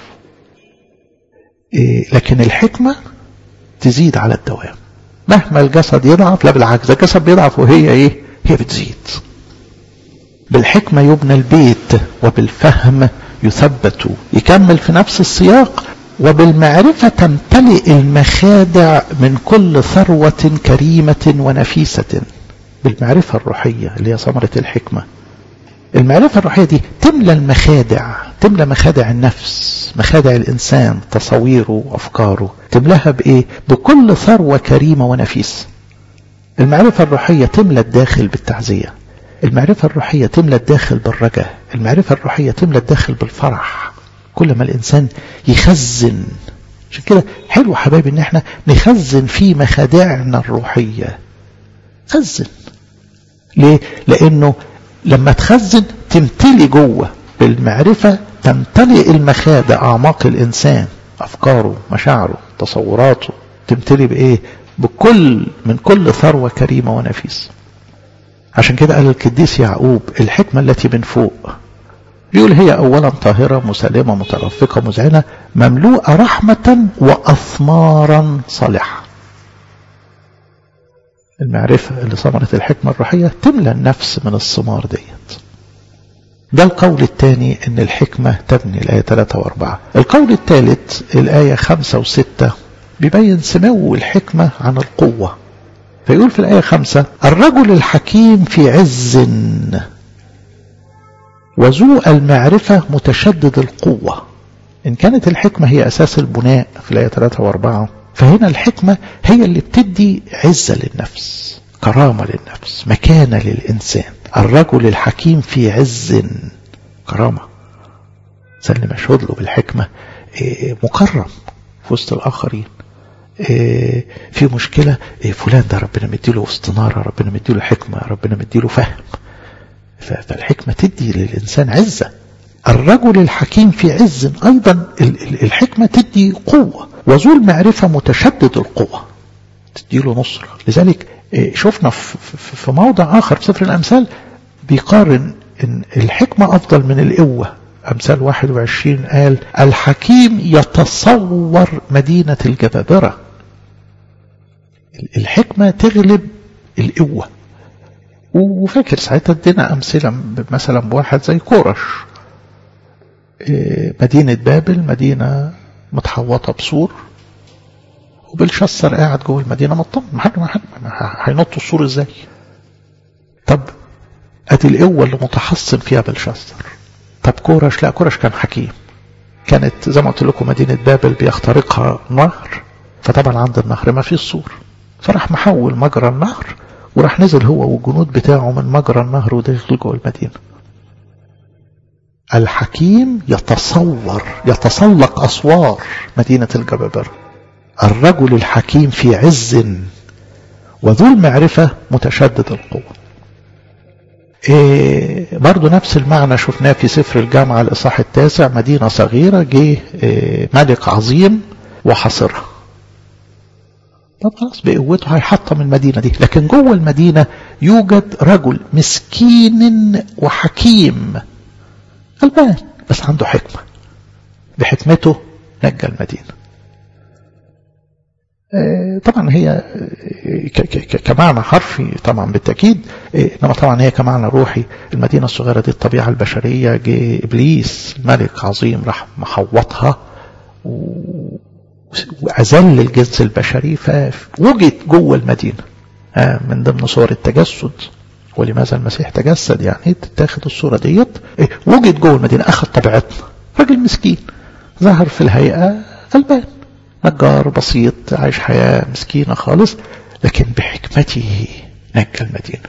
إيه لكن الحكمة تزيد على الدوام مهما الجسد يضعف لا بالعكس الجسد بيضعف وهي ايه هي بتزيد بالحكمة يبنى البيت وبالفهم يثبت يكمل في نفس السياق وبالمعرفة تمتلئ المخادع من كل ثروة كريمة ونفيسة بالمعرفة الروحية اللي هي ثمرة الحكمة المعرفة الروحية دي تملى المخادع تملى مخادع النفس مخادع الإنسان تصويره وأفكاره تملاها بإيه بكل ثروة كريمة ونفيسة المعرفة الروحية تملى الداخل بالتعزية المعرفة الروحية تملى الداخل بالرجاء المعرفة الروحية تملى الداخل بالفرح كل ما الإنسان يخزن عشان كده حلو حبايبي ان احنا نخزن في مخادعنا الروحية خزن ليه لانه لما تخزن تمتلي جوه بالمعرفة تمتلئ المخادع أعماق الإنسان أفكاره مشاعره تصوراته تمتلي بإيه بكل من كل ثروة كريمة ونفيسة عشان كده قال القديس يعقوب الحكمة التي من فوق بيقول هي أولا طاهرة مسالمة مترفقة مذعنة مملوءة رحمة وأثمارا صالحة المعرفة اللي ثمرت الحكمة الروحية تملى النفس من الثمار ديت ده القول الثاني ان الحكمة تبني الآية 3 و4 القول الثالث الآية 5 و6 بيبين سمو الحكمة عن القوة فيقول في الآية 5 الرجل الحكيم في عز وذو المعرفة متشدد القوة إن كانت الحكمة هي أساس البناء في الآية 3 و4 فهنا الحكمة هي اللي بتدي عزة للنفس كرامة للنفس مكانة للإنسان الرجل الحكيم في عز كرامة سلم مشهود له بالحكمة مكرم في وسط الآخرين في مشكلة فلان ده ربنا مديله استنارة ربنا مديله حكمة ربنا مديله فهم فالحكمة تدي للإنسان عزة الرجل الحكيم في عز أيضا الحكمة تدي قوة وذو المعرفة متشدد القوة تديله نصرة لذلك شفنا في موضع آخر في سفر الأمثال بيقارن إن الحكمة أفضل من القوة أمثال 21 قال الحكيم يتصور مدينة الجبابرة الحكمة تغلب القوة وفاكر ساعتها ادينا أمثلة مثلا بواحد زي كورش مدينة بابل مدينة متحوطة بسور وبالشسر قاعد جوه المدينة مطمن ما حد ما حد هينط السور ازاي طب ادي القوة اللي متحصن فيها بلشسر طب كورش لا كورش كان حكيم كانت زي ما قلت لكم مدينة بابل بيخترقها نهر فطبعا عند النهر ما فيش سور فراح محول مجرى النهر وراح نزل هو والجنود بتاعه من مجرى النهر ودخل جوه المدينة الحكيم يتصور يتسلق أسوار مدينة الجبابرة الرجل الحكيم في عز وذو المعرفة متشدد القوة إيه برضو نفس المعنى شفناه في سفر الجامعة الإصحاح التاسع مدينة صغيرة جه إيه ملك عظيم وحاصرها طب خلاص بقوته هيحطم المدينة دي لكن جوه المدينة يوجد رجل مسكين وحكيم غلبان بس عنده حكمة بحكمته نجى المدينة طبعا هي كمعنى حرفي طبعا بالتأكيد إنما طبعا هي كمعنى روحي المدينة الصغيرة دي الطبيعة البشرية جه إبليس ملك عظيم راح محوطها وأذل الجنس البشري فوجد جوه المدينة من ضمن صور التجسد ولماذا المسيح تجسد يعني تتاخد الصورة ديت وجد جوه المدينة أخذ طبيعتنا راجل مسكين ظهر في الهيئة غلبان نجار بسيط عايش حياة مسكينة خالص لكن بحكمته نجى المدينة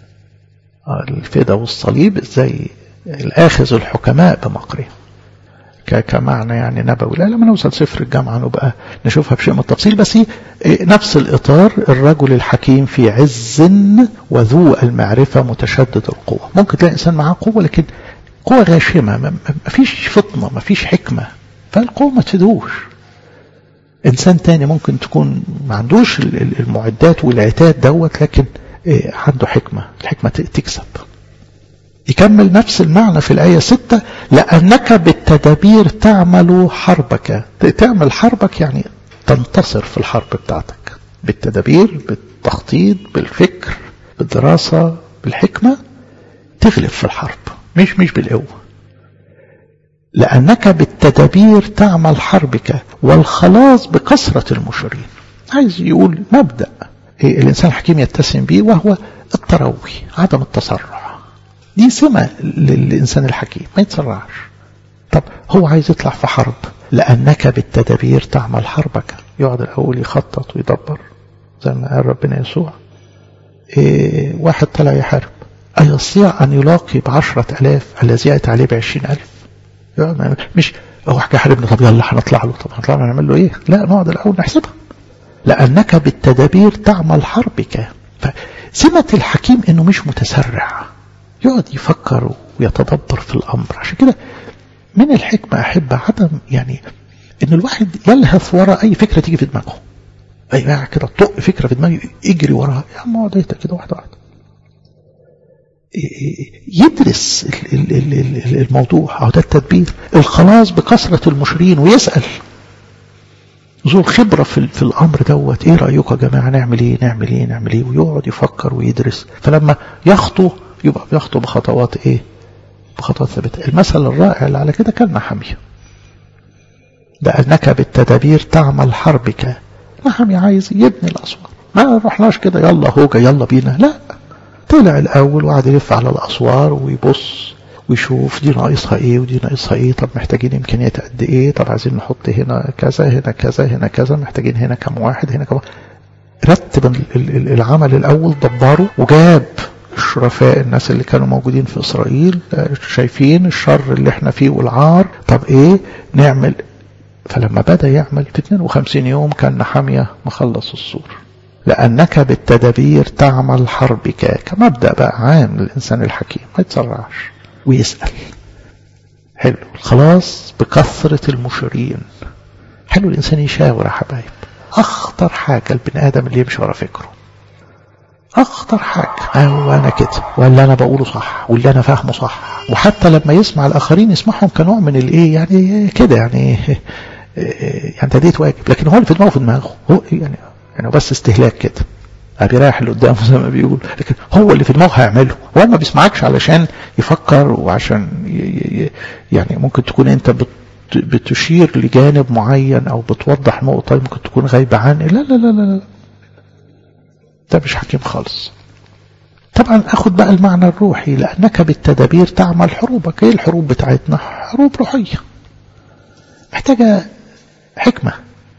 الفدا والصليب ازاي الآخذ الحكماء بمقرهم كمعنى يعني نبوي لا لما نوصل سفر الجامعة نبقى نشوفها بشيء من التفصيل بس نفس الإطار الرجل الحكيم في عز وذو المعرفة متشدد القوة ممكن تلاقي إنسان معاه قوة لكن قوة غاشمة ما فيش فطنة ما فيش حكمة فالقوة ما تفيدوش إنسان تاني ممكن تكون ما عندوش المعدات والعتاد دوت لكن عنده حكمة الحكمة تكسب يكمل نفس المعنى في الآية ستة لأنك بالتدابير تعمل حربك تعمل حربك يعني تنتصر في الحرب بتاعتك بالتدابير بالتخطيط بالفكر بالدراسة بالحكمة تغلب في الحرب مش مش بالقوة لأنك بالتدابير تعمل حربك والخلاص بكثرة المشرين عايز يقول مبدأ الإنسان الحكيم يتسم به وهو التروي عدم التسرع دي سمة للإنسان الحكيم ما يتسرعش طب هو عايز يطلع في حرب لأنك بالتدابير تعمل حربك يقعد الأول يخطط ويدبر زي ما قال ربنا يسوع إيه واحد طلع يحارب أيستطيع أن يلاقي بعشرة ألاف الذي يأتي عليه بعشرين ألف مش هو حكى حاربنا طب يلا هنطلع له طب هنطلع له نعمل له ايه لا نقعد الأول نحسبها لأنك بالتدابير تعمل حربك فسمة الحكيم انه مش متسرع يقعد يفكر ويتدبر في الأمر عشان كده من الحكمة أحب عدم يعني إن الواحد يلهث وراء أي فكرة تيجي في دماغه أي بقى كده طق فكرة في دماغه يجري وراها يا عم اقعد كده واحدة واحدة يدرس الموضوع أو ده التدبير الخلاص بكثرة المشرين ويسأل ذو الخبرة في, في الأمر دوت إيه رأيكم يا جماعة نعمل إيه نعمل إيه نعمل إيه ويقعد يفكر ويدرس فلما يخطو يبقى بيخطو بخطوات ايه بخطوات ثابتة المثل الرائع اللي على كده كان محامية لأنك بالتدابير تعمل حربك محامي عايز يبني الأسوار ما رحناش كده يلا هوجة يلا بينا لا طلع الأول وقعد يلف على الأسوار ويبص ويشوف دي ناقصها ايه ودي ناقصها ايه طب محتاجين امكانيات قد ايه طب عايزين نحط هنا كذا هنا كذا هنا كذا محتاجين هنا كم واحد هنا كم رتب العمل الاول دبره وجاب الشرفاء الناس اللي كانوا موجودين في إسرائيل شايفين الشر اللي احنا فيه والعار طب ايه نعمل فلما بدأ يعمل في 52 يوم كان نحامية مخلص السور لأنك بالتدابير تعمل حربك كمبدأ بقى عام للإنسان الحكيم ما يتسرعش ويسأل حلو الخلاص بكثرة المشيرين حلو الإنسان يشاور يا حبايب أخطر حاجة البني آدم اللي يمشي ورا فكره اخطر حاجة هو انا كده ولا انا بقوله صح واللي انا فاهمه صح وحتى لما يسمع الاخرين يسمعهم كنوع من الايه يعني كده يعني يعني تديت واجب لكن هو اللي في دماغه في دماغه هو يعني يعني بس استهلاك كده ابي رايح اللي قدامه زي ما بيقول لكن هو اللي في دماغه هيعمله هو ما بيسمعكش علشان يفكر وعشان يعني ممكن تكون انت بتشير لجانب معين او بتوضح نقطه ممكن تكون غايبه عني لا لا لا لا ده مش حكيم خالص طبعا اخد بقى المعنى الروحي لانك بالتدابير تعمل حروبك ايه الحروب بتاعتنا حروب روحيه محتاجه حكمه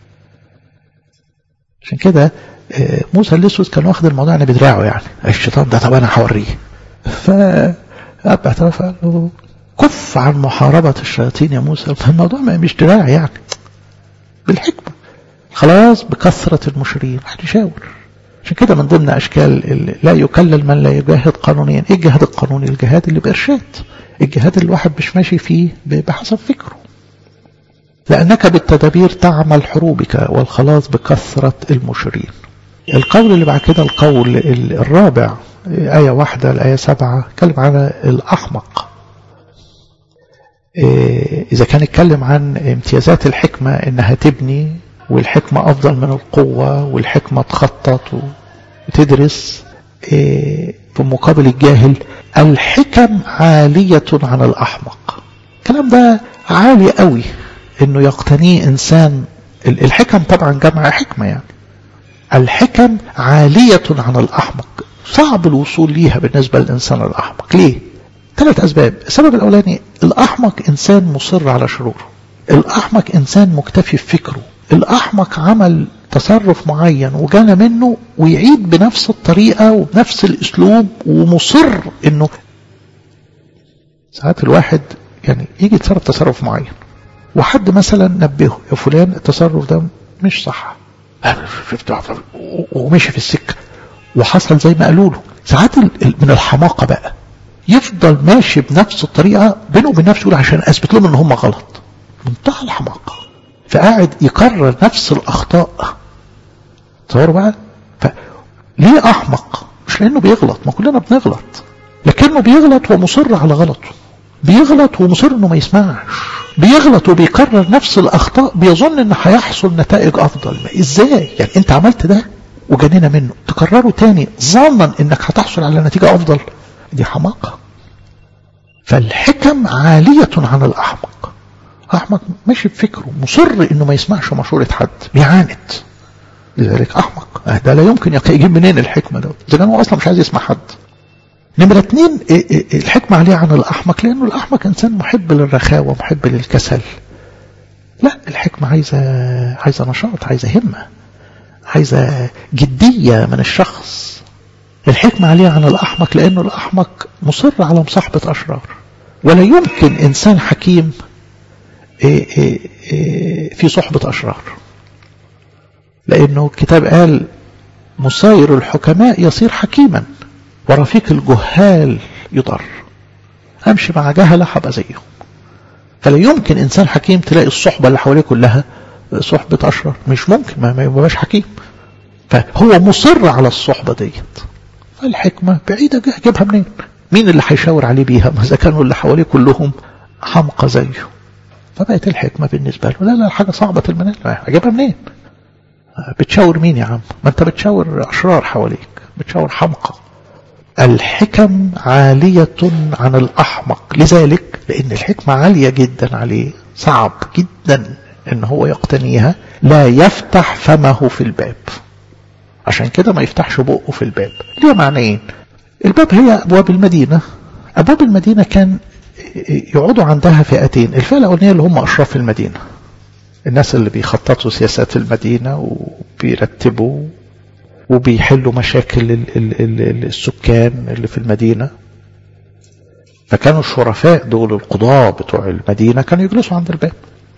عشان كده موسى الاسود كان واخد الموضوع يعني بدراعه يعني الشيطان ده طب انا هوريه ف اب اعترف قال له كف عن محاربة الشياطين يا موسى الموضوع مش دراع يعني بالحكمة خلاص بكثرة المشرين واحد يشاور عشان كده من ضمن أشكال لا يكلل من لا يجاهد قانونيا إيه الجهاد القانوني الجهاد اللي بإرشاد الجهاد اللي الواحد مش ماشي فيه بحسب فكره لأنك بالتدابير تعمل حروبك والخلاص بكثرة المشرين القول اللي بعد كده القول الرابع آية واحدة الآية سبعة كلم عن الأحمق إذا كان اتكلم عن امتيازات الحكمة إنها تبني والحكمة أفضل من القوة والحكمة تخطط وتدرس في مقابل الجاهل الحكم عالية عن الأحمق الكلام ده عالي قوي إنه يقتنيه إنسان الحكم طبعا جمع حكمة يعني الحكم عالية عن الأحمق صعب الوصول ليها بالنسبة للإنسان الأحمق ليه؟ ثلاث أسباب السبب الأولاني الأحمق إنسان مصر على شروره الأحمق إنسان مكتفي بفكره الأحمق عمل تصرف معين وجانا منه ويعيد بنفس الطريقة وبنفس الأسلوب ومصر إنه ساعات الواحد يعني يجي يتصرف تصرف معين وحد مثلا نبهه يا فلان التصرف ده مش صح ومشي في السكة وحصل زي ما قالوا له ساعات من الحماقة بقى يفضل ماشي بنفس الطريقة بينه وبين نفسه يقول عشان أثبت لهم إن هم غلط منتهى الحماقة فقاعد يكرر نفس الأخطاء تصوروا بقى فليه أحمق مش لأنه بيغلط ما كلنا بنغلط لكنه بيغلط ومصر على غلطه بيغلط ومصر إنه ما يسمعش بيغلط وبيكرر نفس الأخطاء بيظن إن هيحصل نتائج أفضل إزاي يعني أنت عملت ده وجنينا منه تكرره تاني ظنا إنك هتحصل على نتيجة أفضل دي حماقة فالحكم عالية عن الأحمق أحمق ماشي بفكره مصر إنه ما يسمعش مشورة حد بيعاند لذلك أحمق ده لا يمكن يجيب منين الحكمة ده إذا كان هو أصلا مش عايز يسمع حد نمرة اتنين الحكمة عليه عن الأحمق لأنه الأحمق إنسان محب للرخاوة محب للكسل لا الحكمة عايزة عايزة نشاط عايزة همة عايزة جدية من الشخص الحكمة عليه عن الأحمق لأنه الأحمق مصر على مصاحبة أشرار ولا يمكن إنسان حكيم في صحبة أشرار لأنه الكتاب قال مصير الحكماء يصير حكيما ورفيق الجهال يضر أمشي مع جهلة هبقى زيهم فلا يمكن إنسان حكيم تلاقي الصحبة اللي حواليه كلها صحبة أشرار مش ممكن ما يبقاش حكيم فهو مصر على الصحبة ديت فالحكمة بعيدة جابها منين مين اللي هيشاور عليه بيها ما إذا كانوا اللي حواليه كلهم حمقى زيه فبقت الحكمة بالنسبة له لا لا حاجة صعبة المنال أجيبها منين بتشاور مين يا عم ما انت بتشاور أشرار حواليك بتشاور حمقى الحكم عالية عن الأحمق لذلك لأن الحكمة عالية جدا عليه صعب جدا ان هو يقتنيها لا يفتح فمه في الباب عشان كده ما يفتحش بقه في الباب ليه معنيين الباب هي أبواب المدينة أبواب المدينة كان يقعدوا عندها فئتين الفئة الأولانية اللي هم أشراف المدينة الناس اللي بيخططوا سياسات المدينة وبيرتبوا وبيحلوا مشاكل السكان اللي في المدينة فكانوا الشرفاء دول القضاة بتوع المدينة كانوا يجلسوا عند الباب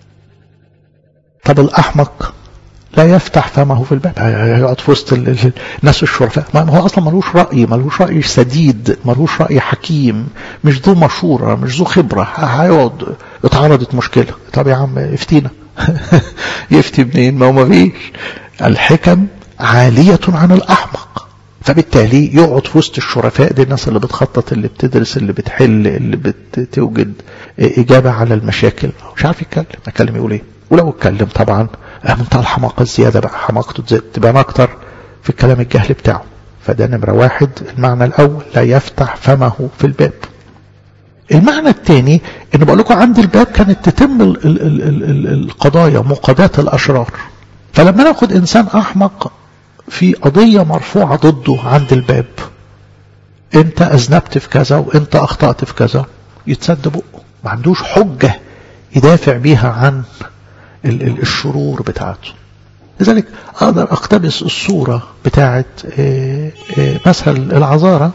طب الأحمق لا يفتح فمه في الباب هيقعد في وسط الناس الشرفاء ما هو أصلا ملوش رأي ملوش رأي سديد ملوش رأي حكيم مش ذو مشورة مش ذو خبرة هيقعد اتعرضت مشكلة طب يا عم افتينا يفتي منين ما هو ما فيش الحكم عالية عن الأحمق فبالتالي يقعد في وسط الشرفاء دي الناس اللي بتخطط اللي بتدرس اللي بتحل اللي بتوجد إجابة على المشاكل مش عارف يتكلم يتكلم يقول ايه ولو اتكلم طبعا منتهى الحماقة الزيادة بقى حماقته تبان أكتر في الكلام الجهل بتاعه فده نمرة واحد المعنى الأول لا يفتح فمه في الباب المعنى الثاني ان بقول لكم عند الباب كانت تتم ال ال ال ال ال القضايا مقاضاة الأشرار فلما ناخد إنسان أحمق في قضية مرفوعة ضده عند الباب انت اذنبت في كذا وانت اخطأت في كذا يتسد بقه ما عندوش حجة يدافع بيها عن الشرور بتاعته لذلك اقدر اقتبس الصورة بتاعت مثل العذارة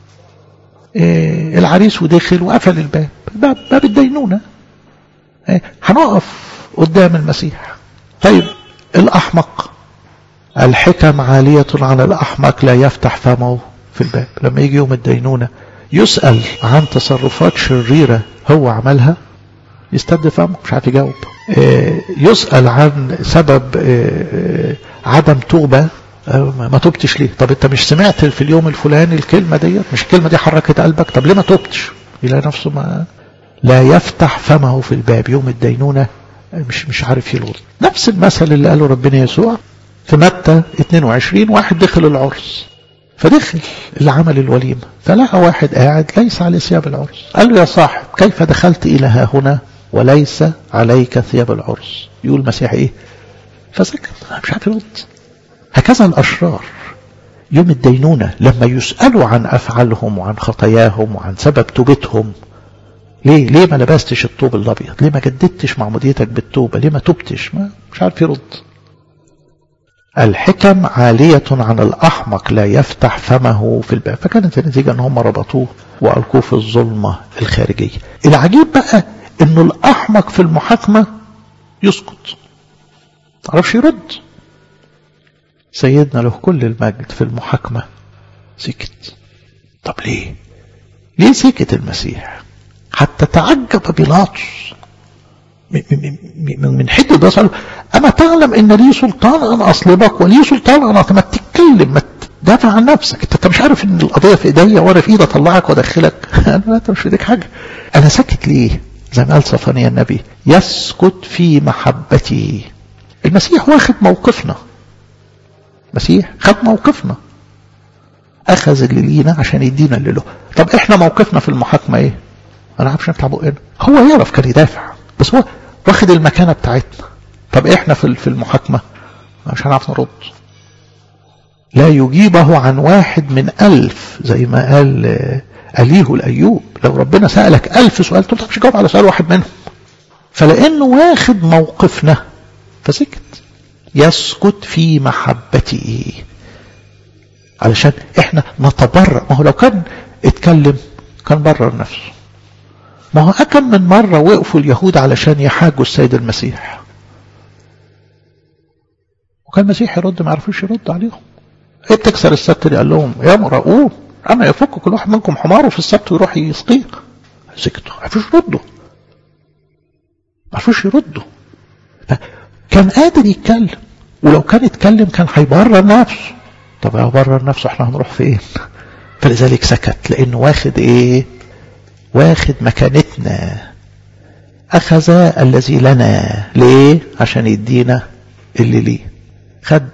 العريس ودخل وقفل الباب باب, باب الدينونة هنقف قدام المسيح طيب الأحمق الحكم عالية على الأحمق لا يفتح فمه في الباب لما يجي يوم الدينونة يسأل عن تصرفات شريرة هو عملها يستد فمه مش عارف يجاوب يسأل عن سبب عدم توبة ما تبتش ليه طب انت مش سمعت في اليوم الفلاني الكلمة دي مش الكلمة دي حركت قلبك طب ليه ما تبتش يلاقي نفسه ما لا يفتح فمه في الباب يوم الدينونة مش مش عارف يلغط نفس المثل اللي قاله ربنا يسوع في متى 22 واحد دخل العرس فدخل اللي عمل الوليمة فلقى واحد قاعد ليس عليه ثياب العرس قال له يا صاحب كيف دخلت إلى ها هنا وليس عليك ثياب العرس يقول المسيح ايه فسكت مش عارف يرد هكذا الأشرار يوم الدينونة لما يسألوا عن أفعالهم وعن خطاياهم وعن سبب توبتهم ليه ليه ما لبستش الطوب الأبيض ليه ما جددتش معموديتك بالتوبة ليه ما تبتش ما مش عارف يرد الحكم عالية عن الأحمق لا يفتح فمه في الباب فكانت النتيجة أن هم ربطوه وألقوه في الظلمة الخارجية العجيب بقى أنه الأحمق في المحاكمة يسكت معرفش يرد سيدنا له كل المجد في المحاكمة سكت طب ليه ليه سكت المسيح حتى تعجب بيلاطس من حته ده سأله أما تعلم أن لي سلطان أن أصلبك ولي سلطان أن ما تتكلم ما تدافع عن نفسك أنت مش عارف أن القضية في إيديا وأنا في إيدي أطلعك وأدخلك أنا لا أنت مش في إيديك حاجة أنا ساكت ليه زي ما قال صفانيا النبي يسكت في محبتي المسيح واخد موقفنا المسيح خد موقفنا أخذ اللي لينا عشان يدينا اللي له طب إحنا موقفنا في المحاكمة إيه أنا عارف نفتح بقنا هو يعرف كان يدافع بس هو واخد المكانة بتاعتنا طب احنا في في المحاكمة مش هنعرف نرد لا يجيبه عن واحد من ألف زي ما قال أليه الأيوب لو ربنا سألك ألف سؤال تقول مش جاوب على سؤال واحد منهم فلأنه واخد موقفنا فسكت يسكت في محبته علشان احنا نتبرأ ما هو لو كان اتكلم كان برر نفسه ما هو أكم من مرة وقفوا اليهود علشان يحاجوا السيد المسيح وكان المسيح يرد ما عرفوش يرد عليهم ايه بتكسر السبت دي قال لهم يا مرأوه انا يفك كل واحد منكم حماره في السبت ويروح يسقيه سكتوا ما عرفوش يردوا ما عرفوش يردوا كان قادر يتكلم ولو كان يتكلم كان هيبرر نفسه طب لو برر نفسه احنا هنروح فين فلذلك سكت لانه واخد ايه واخد مكانتنا أخذ الذي لنا ليه عشان يدينا اللي ليه خد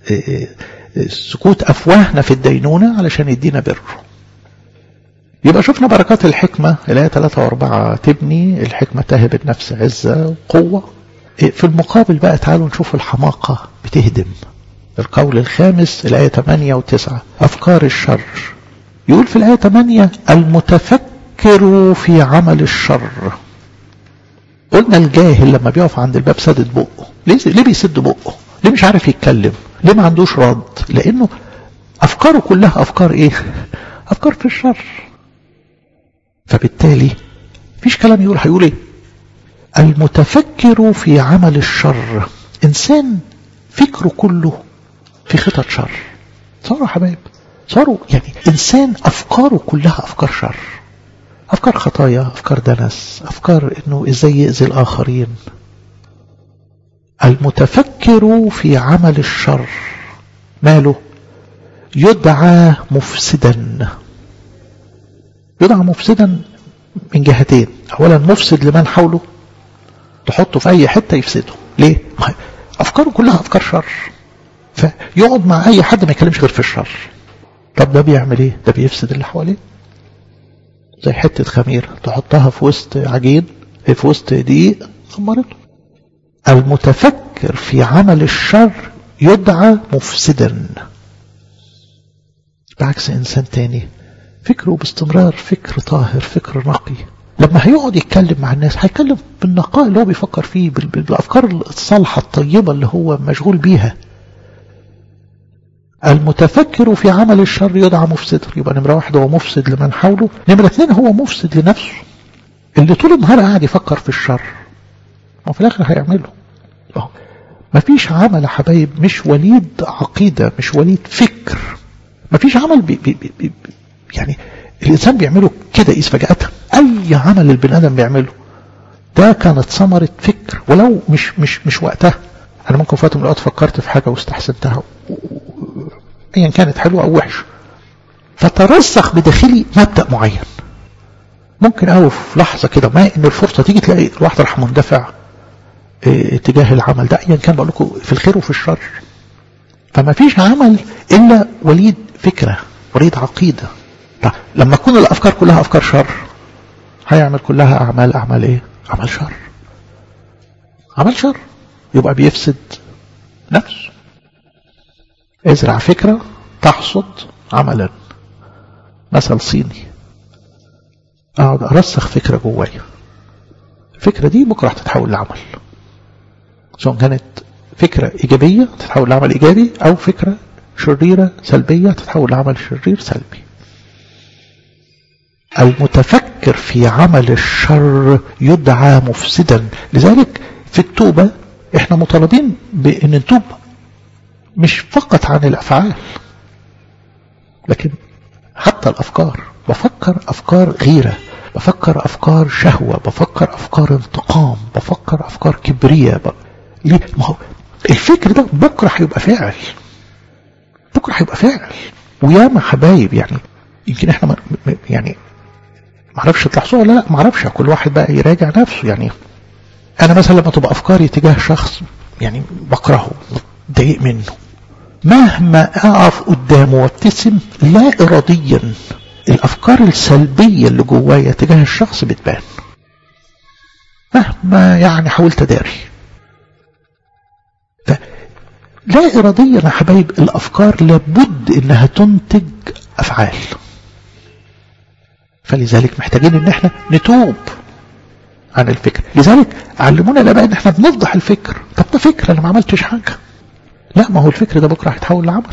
سكوت أفواهنا في الدينونة علشان يدينا بره يبقى شفنا بركات الحكمة الآية 3 و4 تبني الحكمة تهب النفس عزة وقوة في المقابل بقى تعالوا نشوف الحماقة بتهدم القول الخامس الآية 8 و9 أفكار الشر يقول في الآية 8 المتفكر فكروا في عمل الشر قلنا الجاهل لما بيقف عند الباب سدد بقه ليه, ليه بيسد بقه ليه مش عارف يتكلم ليه ما عندوش رد لانه افكاره كلها افكار ايه افكار في الشر فبالتالي فيش كلام يقول هيقول ايه المتفكر في عمل الشر انسان فكره كله في خطط شر صاروا حبايب صاروا يعني انسان افكاره كلها افكار شر أفكار خطايا أفكار دنس أفكار أنه إزاي يأذي الآخرين المتفكر في عمل الشر ماله يدعى مفسدا يدعى مفسدا من جهتين أولا مفسد لمن حوله تحطه في أي حتة يفسده ليه أفكاره كلها أفكار شر فيقعد مع أي حد ما يكلمش غير في الشر طب ده بيعمل ايه ده بيفسد اللي حواليه زي حتة خميرة تحطها في وسط عجين في وسط دقيق خمرته المتفكر في عمل الشر يدعى مفسدا بعكس إنسان تاني فكره باستمرار فكر طاهر فكر نقي لما هيقعد يتكلم مع الناس هيتكلم بالنقاء اللي هو بيفكر فيه بالافكار الصالحه الطيبه اللي هو مشغول بيها المتفكر في عمل الشر يدعى مفسدا يبقى نمره واحد هو مفسد لمن حوله نمره اثنين هو مفسد لنفسه اللي طول النهار قاعد يفكر في الشر وفي الاخر هيعمله اهو مفيش عمل يا حبايب مش وليد عقيده مش وليد فكر مفيش عمل بي بي بي بي يعني الانسان بيعمله كده قيس فجاه اي عمل البني ادم بيعمله ده كانت ثمره فكر ولو مش مش مش وقتها انا ممكن في وقت من الاوقات فكرت في حاجه واستحسنتها ايا كانت حلوه او وحشه فترسخ بداخلي مبدا معين ممكن قوي في لحظه كده ما ان الفرصه تيجي تلاقي الواحد راح مندفع اه تجاه العمل ده ايا كان بقول لكم في الخير وفي الشر فما فيش عمل الا وليد فكره وليد عقيده طيب لما تكون الافكار كلها افكار شر هيعمل كلها اعمال اعمال ايه اعمال شر عمل شر يبقى بيفسد نفسه ازرع فكرة تحصد عملا مثل صيني اقعد ارسخ فكرة جوايا الفكرة دي بكرة هتتحول لعمل سواء كانت فكرة ايجابية تتحول لعمل ايجابي او فكرة شريرة سلبية تتحول لعمل شرير سلبي المتفكر في عمل الشر يدعى مفسدا لذلك في التوبة احنا مطالبين بان نتوب مش فقط عن الافعال لكن حتى الافكار بفكر افكار غيرة بفكر افكار شهوة بفكر افكار انتقام بفكر افكار كبرية ب... ليه ما هو الفكر ده بكرة هيبقى فاعل بكرة هيبقى فاعل وياما حبايب يعني يمكن احنا م... يعني معرفش تلاحظوها ولا لا معرفش كل واحد بقى يراجع نفسه يعني انا مثلا لما تبقى افكاري تجاه شخص يعني بكرهه متضايق منه مهما اقف قدامه وابتسم لا اراديا الافكار السلبيه اللي جوايا تجاه الشخص بتبان مهما يعني حاولت اداري لا اراديا يا حبايب الافكار لابد انها تنتج افعال فلذلك محتاجين ان احنا نتوب عن الفكر لذلك علمونا الاباء ان احنا بنفضح الفكر طب ده فكر انا ما عملتش حاجه لا ما هو الفكر ده بكره هيتحول لعمل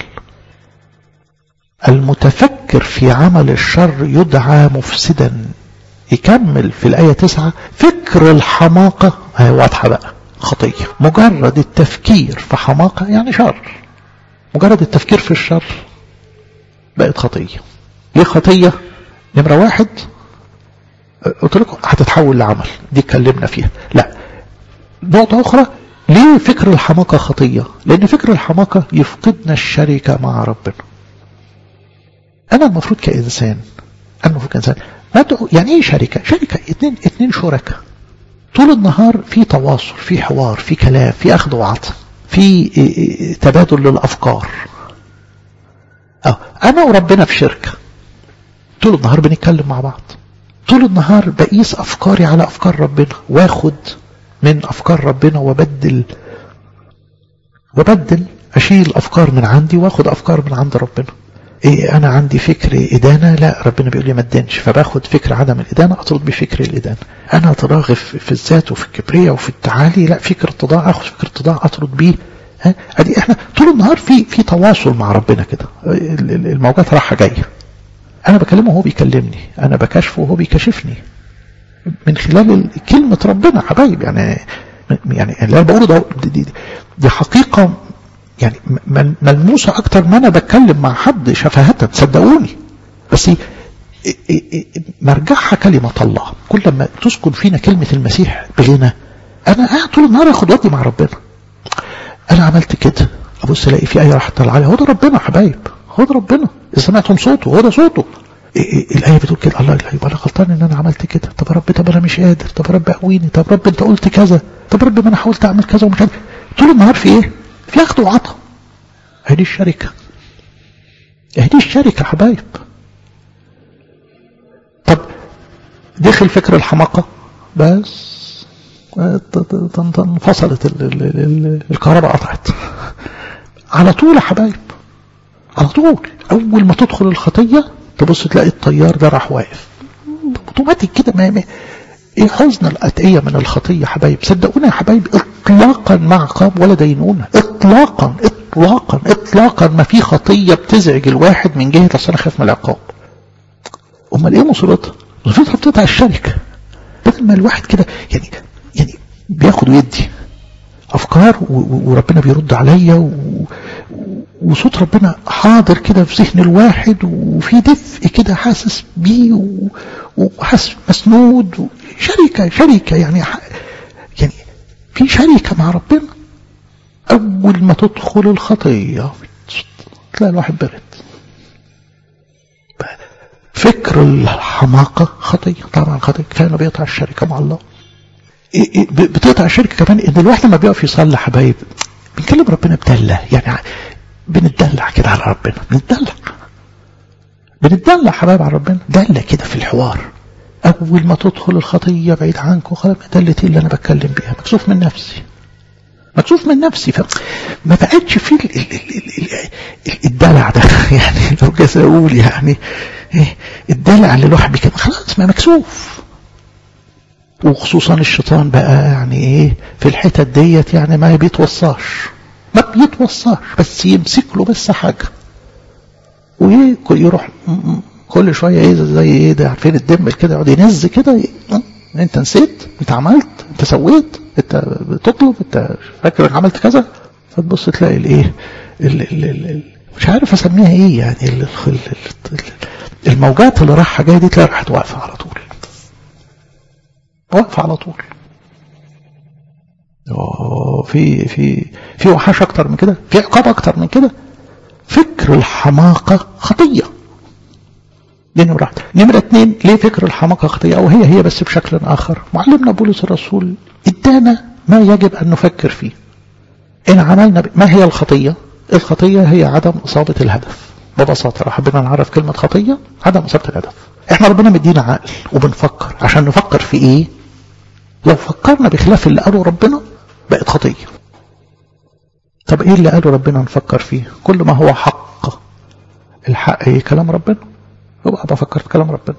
المتفكر في عمل الشر يدعى مفسدا يكمل في الآية تسعة فكر الحماقة هي واضحة بقى خطية مجرد التفكير في حماقة يعني شر مجرد التفكير في الشر بقت خطية ليه خطية نمرة واحد قلت لكم هتتحول لعمل دي اتكلمنا فيها لا نقطة أخرى ليه فكر الحماقة خطية لأن فكر الحماقة يفقدنا الشركة مع ربنا أنا المفروض كإنسان أنا المفروض كإنسان ندعو يعني إيه شركة شركة اتنين, اتنين شركاء طول النهار في تواصل في حوار في كلام في أخذ وعطاء في تبادل للأفكار أه أنا وربنا في شركة طول النهار بنتكلم مع بعض طول النهار بقيس أفكاري على أفكار ربنا واخد من أفكار ربنا وبدل وبدل أشيل أفكار من عندي واخد أفكار من عند ربنا إيه أنا عندي فكر إدانة لا ربنا بيقول لي ما تدينش فباخد فكر عدم الإدانة أطرد بفكر الإدانة أنا أتراغب في الذات وفي الكبرياء وفي التعالي لا فكر اتضاع أخذ فكر اتضاع أطرد بيه ها أدي إحنا طول النهار في في تواصل مع ربنا كده الموجات رايحة جاية أنا بكلمه وهو بيكلمني أنا بكشفه وهو بيكشفني من خلال كلمة ربنا حبايب يعني يعني اللي أنا بقوله ده دي, دي, دي حقيقة يعني ملموسة أكتر ما أنا بتكلم مع حد شفاهة صدقوني بس مرجعها كلمة الله كل ما تسكن فينا كلمة المسيح بغنى أنا قاعد طول النهار أخد ودي مع ربنا أنا عملت كده أبص ألاقي في آية راح تطلع عليها هو ده ربنا حبايب هو ده ربنا إذا سمعتم صوته هو ده صوته الآية بتقول كده الله لا يبقى أنا غلطان إن أنا عملت كده طب يا رب طب أنا مش قادر طب يا رب قويني طب رب أنت قلت كذا طب رب ما أنا حاولت أعمل كذا ومش قادر طول النهار في إيه؟ في أخذ وعطاء هذه الشركة هذه الشركة حبايب طب دخل فكر الحماقة بس انفصلت الكهرباء قطعت على طول يا حبايب على طول أول ما تدخل الخطية تبص تلاقي الطيار ده راح واقف اوتوماتيك كده ما, ما ايه حزن الاتقيه من الخطيه يا حبايب صدقونا يا حبايب اطلاقا مع عقاب ولا دينونه اطلاقا اطلاقا اطلاقا ما في خطيه بتزعج الواحد من جهه اصل انا خايف من العقاب امال ايه مصيبتها؟ مصيبتها بتقطع الشركه بدل ما الواحد كده يعني يعني بياخد ويدي افكار وربنا بيرد عليا وصوت ربنا حاضر كده في ذهن الواحد وفي دفء كده حاسس بيه وحاسس مسنود شركه شركه يعني يعني في شركه مع ربنا اول ما تدخل الخطيه تلاقي الواحد برد فكر الحماقه خطيه طبعا خطيه كفايه انه بيقطع الشركه مع الله بتقطع الشركه كمان ان الواحد لما بيقف يصلي حبايب بنكلم ربنا بدله يعني بنتدلع كده على ربنا بنتدلع بنتدلع حبايب على ربنا دله كده في الحوار اول ما تدخل الخطيه بعيد عنكم خلاص دلتي اللي انا بتكلم بيها مكسوف من نفسي مكسوف من نفسي فما بقتش في الدلع ده يعني لو جاز اقول يعني الدلع اللي الواحد بيكلم خلاص ما مكسوف وخصوصا الشيطان بقى يعني ايه في الحتت ديت يعني ما بيتوصاش ما بيتوصاش بس يمسك له بس حاجه وايه يروح كل شويه ايه زي ايه ده عارفين الدم كده يقعد ينز كده انت نسيت انت عملت انت سويت انت بتطلب انت فاكر انك عملت كذا فتبص تلاقي الايه مش عارف اسميها ايه يعني الموجات اللي رايحه جايه دي تلاقي راحت واقفه على طول واقفه على طول في في في وحش اكتر من كده في عقاب اكتر من كده فكر الحماقه خطيه دي نمرة واحدة نمرة اتنين ليه فكر الحماقة خطية أو هي هي بس بشكل آخر معلمنا بولس الرسول ادانا ما يجب أن نفكر فيه إن عملنا ب... ما هي الخطية الخطية هي عدم إصابة الهدف ببساطة لو حبينا نعرف كلمة خطية عدم إصابة الهدف احنا ربنا مدينا عقل وبنفكر عشان نفكر في ايه لو فكرنا بخلاف اللي قاله ربنا بقت خطية طب ايه اللي قاله ربنا نفكر فيه كل ما هو حق الحق ايه كلام ربنا يبقى بفكر في كلام ربنا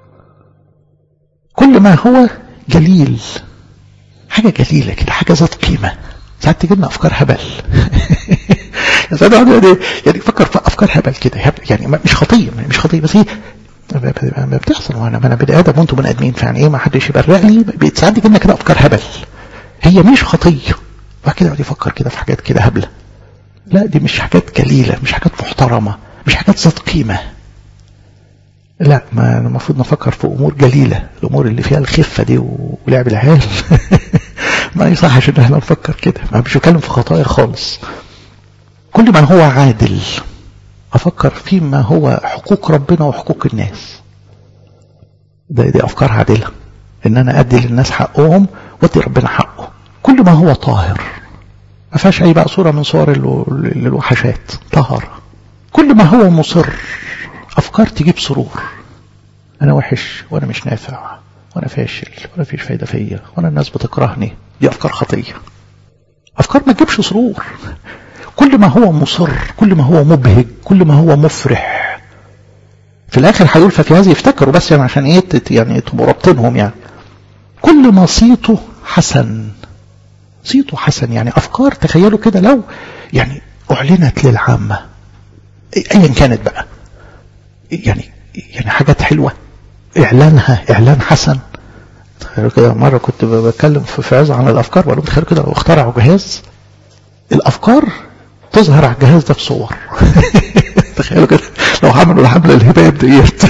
كل ما هو جليل حاجة جليلة كده حاجة ذات قيمة ساعات تجي لنا أفكار هبل ساعات يعني يعني فكر في أفكار هبل كده يعني مش خطية مش خطية بس هي ما بتحصل وانا ما انا بني ادم وانتم بني ادمين فيعني ايه ما حدش يبرق لي ساعات تجي لنا كده افكار هبل هي مش خطيه بعد كده يقعد يفكر كده في حاجات كده هبله لا دي مش حاجات جليله مش حاجات محترمه مش حاجات ذات قيمه لا ما المفروض نفكر في امور جليله الامور اللي فيها الخفه دي ولعب العيال ما يصحش ان احنا نفكر كده ما مش بتكلم في خطايا خالص كل من هو عادل افكر فيما هو حقوق ربنا وحقوق الناس ده دي افكار عادله ان انا ادي للناس حقهم وادي ربنا حقه كل ما هو طاهر ما فيهاش اي بقى صوره من صور الوحشات طهاره كل ما هو مصر افكار تجيب سرور انا وحش وانا مش نافع وانا فاشل ولا فيش فايده فيا وانا الناس بتكرهني دي افكار خطيه افكار ما تجيبش سرور كل ما هو مصر كل ما هو مبهج كل ما هو مفرح في الاخر هيقول ففي هذه افتكروا بس يعني عشان ايه يعني تبقوا رابطينهم يعني كل ما صيته حسن صيته حسن يعني افكار تخيلوا كده لو يعني اعلنت للعامه ايا كانت بقى يعني يعني حاجات حلوه اعلانها اعلان حسن تخيلوا كده مره كنت بتكلم في عز عن الافكار بقول تخيلوا كده لو اخترعوا جهاز الافكار تظهر على الجهاز ده في صور تخيلوا كده لو عملوا الحمله الهدايه ديت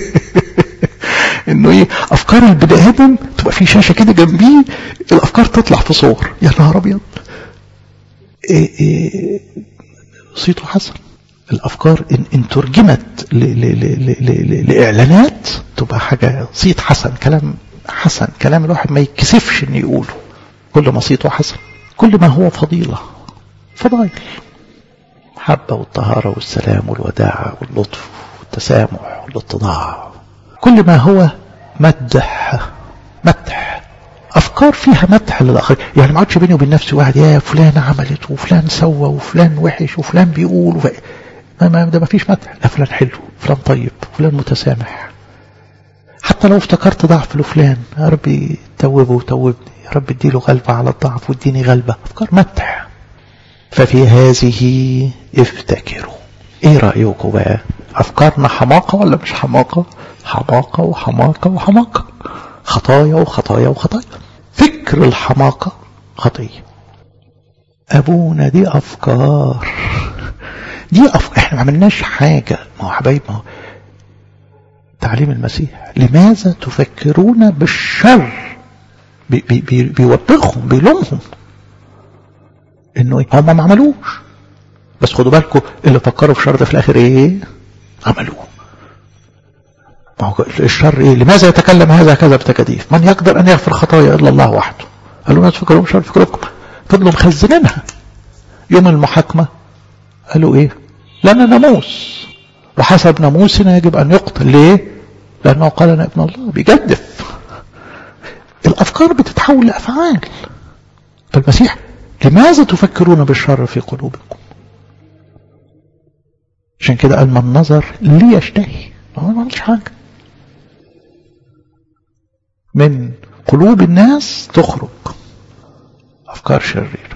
انه ايه افكار البني ادم تبقى في شاشه كده جنبيه الافكار تطلع في صور يا نهار ابيض إيه إيه صيته حسن الافكار ان, إن ترجمت ل ل ل ل لاعلانات تبقى حاجه صيت حسن كلام حسن كلام الواحد ما يتكسفش انه يقوله كل ما صيته حسن كل ما هو فضيله فضائل المحبة والطهارة والسلام والوداعة واللطف والتسامح والاتضاع كل ما هو مدح مدح أفكار فيها مدح للآخر يعني ما عادش بيني وبين نفسي واحد يا فلان عملت وفلان سوى وفلان وحش وفلان بيقول وف... ما ما ده ما فيش مدح لا فلان حلو فلان طيب فلان متسامح حتى لو افتكرت ضعف لفلان يا ربي توبه وتوبني يا رب اديله غلبة على الضعف واديني غلبة افكار مدح ففي هذه افتكروا ايه رأيكم بقى افكارنا حماقة ولا مش حماقة حماقة وحماقة وحماقة خطايا وخطايا وخطايا فكر الحماقة خطية ابونا دي افكار دي أفكار احنا ما عملناش حاجة ما هو حبايب ما هو تعليم المسيح لماذا تفكرون بالشر بي بي بي بيوبخهم بيلومهم انه ايه هم ما عملوش بس خدوا بالكم اللي فكروا في الشر ده في الاخر ايه عملوه ما هو الشر ايه لماذا يتكلم هذا كذا بتكاديف من يقدر ان يغفر خطايا الا الله وحده قالوا ما تفكروا بشر فكركم فضلوا مخزنينها يوم المحاكمة قالوا ايه لنا ناموس وحسب ناموسنا يجب ان يقتل ليه لانه قال انا ابن الله بيجدف الافكار بتتحول لافعال فالمسيح لماذا تفكرون بالشر في قلوبكم عشان كده قال من نظر ليشتهي هو ما عملش حاجة من قلوب الناس تخرج أفكار شريرة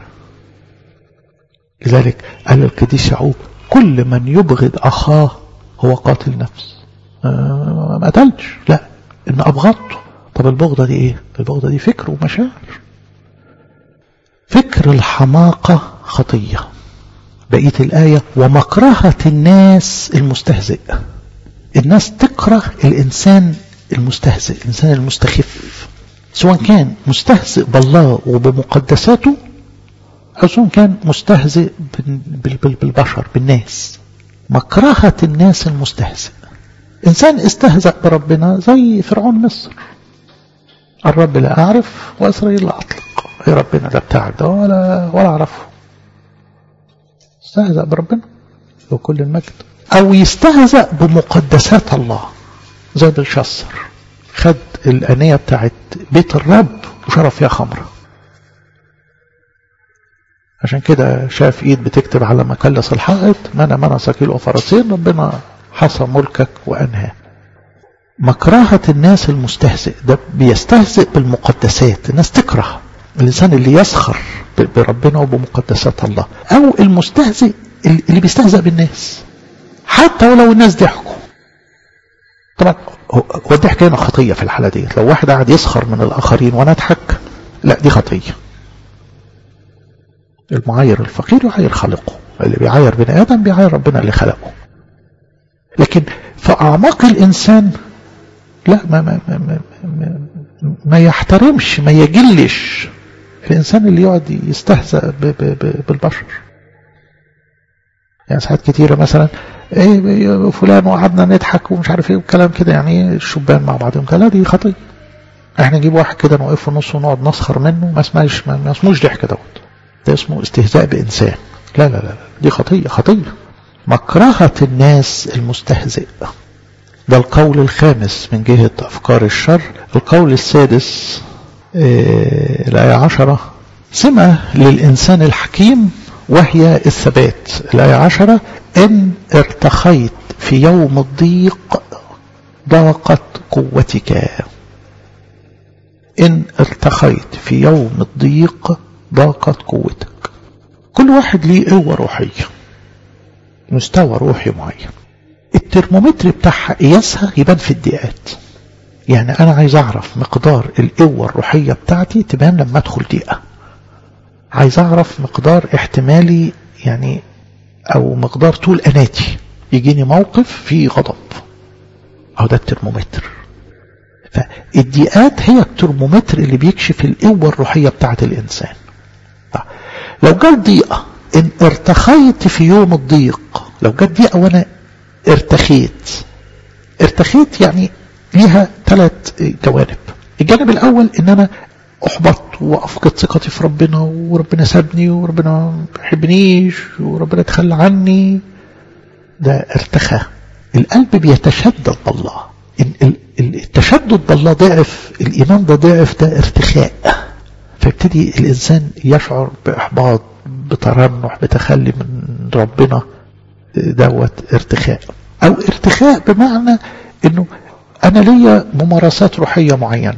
لذلك قال القديس يعقوب كل من يبغض أخاه هو قاتل نفس آه ما قتلش لا إن أبغضته طب البغضة دي إيه البغضة دي فكر ومشاعر فكر الحماقة خطية بقية الآية ومكرهة الناس المستهزئ الناس تكره الإنسان المستهزئ الإنسان المستخف سواء كان مستهزئ بالله وبمقدساته أو سواء كان مستهزئ بالبشر بالناس مكرهة الناس المستهزئ إنسان استهزأ بربنا زي فرعون مصر الرب لا أعرف وإسرائيل لا أطلق يا ربنا ده بتاعك ده ولا ولا أعرفه استهزأ بربنا وكل المجد أو يستهزأ بمقدسات الله زي بالشصر خد الأنية بتاعت بيت الرب وشرب فيها خمرة عشان كده شاف ايد بتكتب على مكلس الحائط منى منى سكيل وفرسين ربنا حصى ملكك وأنهى مكرهة الناس المستهزئ ده بيستهزئ بالمقدسات الناس تكره الإنسان اللي يسخر بربنا وبمقدسات الله أو المستهزئ اللي بيستهزئ بالناس حتى ولو الناس ضحكوا طبعا هو الضحك هنا خطية في الحالة دي لو واحد قاعد يسخر من الآخرين وأنا أضحك لا دي خطية المعاير الفقير يعاير خالقه اللي بيعاير بني آدم بيعاير ربنا اللي خلقه لكن في أعماق الإنسان لا ما ما ما ما, ما, ما يحترمش ما يجلش الإنسان اللي يقعد يستهزأ بالبشر يعني ساعات كتيرة مثلا ايه فلان وقعدنا نضحك ومش عارف ايه والكلام كده يعني الشبان مع بعضهم لا دي خطية احنا نجيب واحد كده نوقف في النص ونقعد نسخر منه ما اسمهش ما اسموش ضحك دوت ده اسمه استهزاء بإنسان لا لا لا دي خطية خطية مكرهة الناس المستهزئ ده القول الخامس من جهة أفكار الشر القول السادس إيه الآية عشرة سمة للإنسان الحكيم وهي الثبات الآية عشرة إن ارتخيت في يوم الضيق ضاقت قوتك إن ارتخيت في يوم الضيق ضاقت قوتك كل واحد ليه قوة روحية مستوى روحي معين الترمومتر بتاعها قياسها يبان في الدقات يعني أنا عايز أعرف مقدار القوة الروحية بتاعتي تبان لما أدخل دقيقة عايز أعرف مقدار احتمالي يعني أو مقدار طول أناتي يجيني موقف فيه غضب أو ده الترمومتر فالدقات هي الترمومتر اللي بيكشف القوة الروحية بتاعت الإنسان لو جت ضيقة إن ارتخيت في يوم الضيق لو جت ضيقة وأنا ارتخيت ارتخيت يعني ليها ثلاث جوانب الجانب الأول إن أنا أحبط وأفقد ثقتي في ربنا وربنا سابني وربنا ما بيحبنيش وربنا تخلى عني ده ارتخى القلب بيتشدد بالله التشدد بالله ضعف الإيمان ده ضعف ده ارتخاء فيبتدي الإنسان يشعر بإحباط بترنح بتخلي من ربنا دوت ارتخاء او ارتخاء بمعنى انه انا ليا ممارسات روحية معينة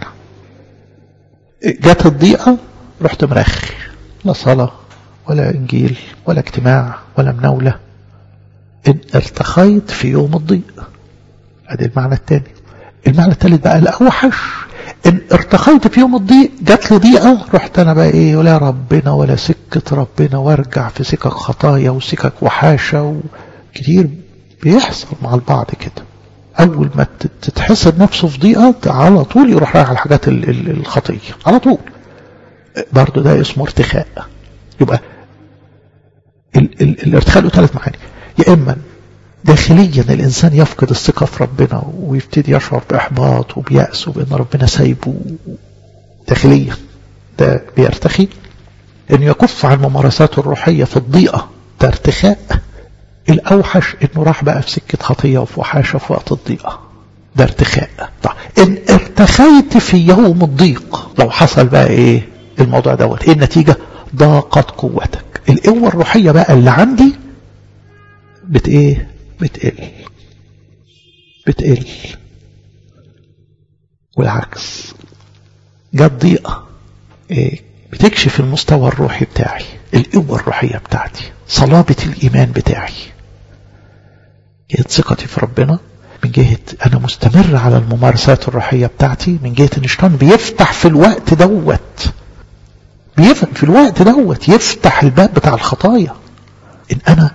جت الضيقة رحت مرخي لا صلاة ولا انجيل ولا اجتماع ولا مناولة ان ارتخيت في يوم الضيق ادي المعنى الثاني المعنى الثالث بقى الاوحش ان ارتخيت في يوم الضيق جات لي ضيقه رحت انا بقى ايه ولا ربنا ولا سكه ربنا وارجع في سكك خطايا وسكك وحاشه وكتير بيحصل مع البعض كده اول ما تتحسر نفسه في ضيقه على طول يروح رايح على الحاجات الخطيه على طول برضه ده اسمه ارتخاء يبقى ال ال الارتخاء له ثلاث معاني يا اما داخليا الإنسان يفقد الثقة في ربنا ويبتدي يشعر بإحباط وبيأس وبأن ربنا سايبه داخليا ده بيرتخي أن يكف عن ممارساته الروحية في الضيقة ده ارتخاء الأوحش أنه راح بقى في سكة خطية وفي وحاشة في وقت الضيقة ده ارتخاء طيب إن ارتخيت في يوم الضيق لو حصل بقى إيه الموضوع دوت إيه النتيجة ضاقت قوتك القوة الروحية بقى اللي عندي بت إيه بتقل بتقل والعكس جت ضيقة إيه بتكشف المستوى الروحي بتاعي القوة الروحية بتاعتي صلابة الإيمان بتاعي جهة ثقتي في ربنا من جهة أنا مستمر على الممارسات الروحية بتاعتي من جهة الشيطان بيفتح في الوقت دوت بيفهم في الوقت دوت يفتح الباب بتاع الخطايا إن أنا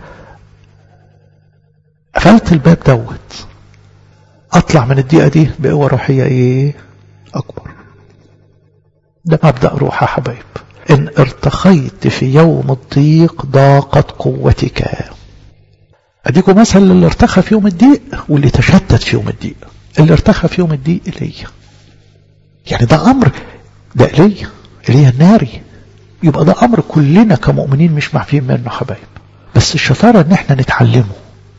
قفلت الباب دوت اطلع من الدقيقه دي بقوه روحيه ايه اكبر ده مبدا روح يا حبايب ان ارتخيت في يوم الضيق ضاقت قوتك اديكم مثل اللي ارتخى في يوم الضيق واللي تشتت في يوم الضيق اللي ارتخى في يوم الضيق ايليا يعني ده امر ده ايليا ايليا الناري يبقى ده امر كلنا كمؤمنين مش معفين منه حبايب بس الشطاره ان احنا نتعلمه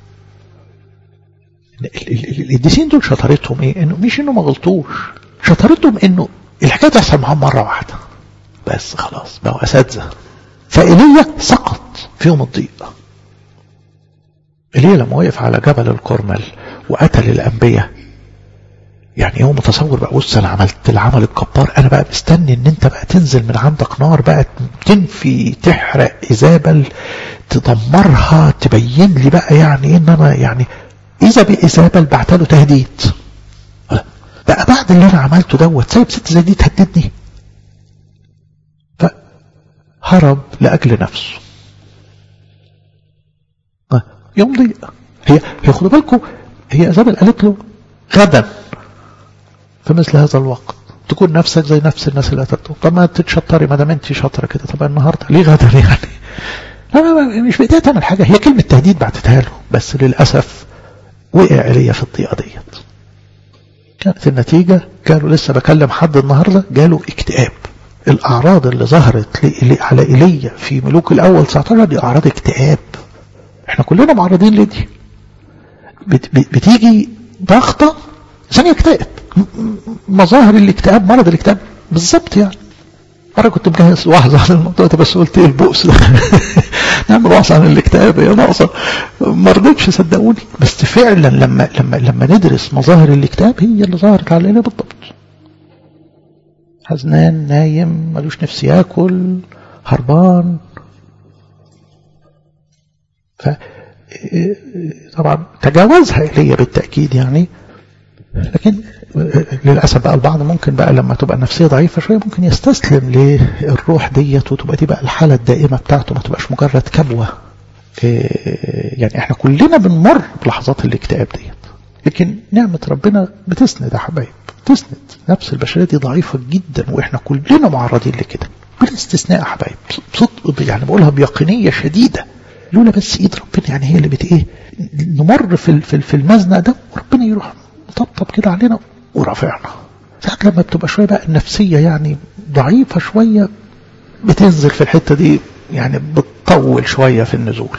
القديسين دول شطارتهم ايه انه مش انه ما غلطوش شطارتهم انه الحكايه تحصل معاهم مره واحده بس خلاص بقوا اساتذه فايليا سقط في يوم الضيق ايليا لما وقف على جبل الكرمل وقتل الانبياء يعني هو متصور بقى بص انا عملت العمل الجبار انا بقى مستني ان انت بقى تنزل من عندك نار بقى تنفي تحرق ايزابل تدمرها تبين لي بقى يعني ايه ان انا يعني إذا بإيزابل بعت له تهديد بقى بعد اللي أنا عملته دوت سايب ست زي دي تهددني فهرب لأجل نفسه يوم ضيق هي هي خدوا بالكم هي إيزابل قالت له غدا في مثل هذا الوقت تكون نفسك زي نفس الناس اللي قتلتهم طب ما تتشطري ما دام انت شاطره كده طب النهارده ليه غدا يعني لا مش بايديها تعمل حاجه هي كلمه تهديد بعتتها له بس للاسف وقع عليا في الضيقة ديت كانت النتيجة قالوا لسه بكلم حد النهاردة جاله اكتئاب الأعراض اللي ظهرت لي على إيليا في ملوك الأول 19 دي أعراض اكتئاب احنا كلنا معرضين لدي بتيجي ضغطة ثانية اكتئاب مظاهر الاكتئاب مرض الاكتئاب بالظبط يعني مرة كنت مجهز وعظة عن الموضوع ده بس قلت ايه البؤس ده نعمل وعظة عن الاكتئاب هي ناقصة ما رضيتش صدقوني بس فعلا لما لما لما ندرس مظاهر الاكتئاب هي اللي ظهرت علينا بالضبط حزنان نايم ملوش نفس ياكل هربان ف طبعا تجاوزها إلي بالتأكيد يعني لكن للأسف بقى البعض ممكن بقى لما تبقى النفسية ضعيفة شوية ممكن يستسلم للروح ديت وتبقى دي بقى الحالة الدائمة بتاعته ما تبقاش مجرد كبوة يعني احنا كلنا بنمر بلحظات الاكتئاب ديت لكن نعمة ربنا بتسند يا حبايب بتسند نفس البشرية دي ضعيفة جدا واحنا كلنا معرضين لكده بلا استثناء يا حبايب صدق يعني بقولها بيقينية شديدة لولا بس ايد ربنا يعني هي اللي بت ايه نمر في في المزنق ده وربنا يروح مطبطب كده علينا ورافعنا ساعات لما بتبقى شويه بقى النفسيه يعني ضعيفه شويه بتنزل في الحته دي يعني بتطول شويه في النزول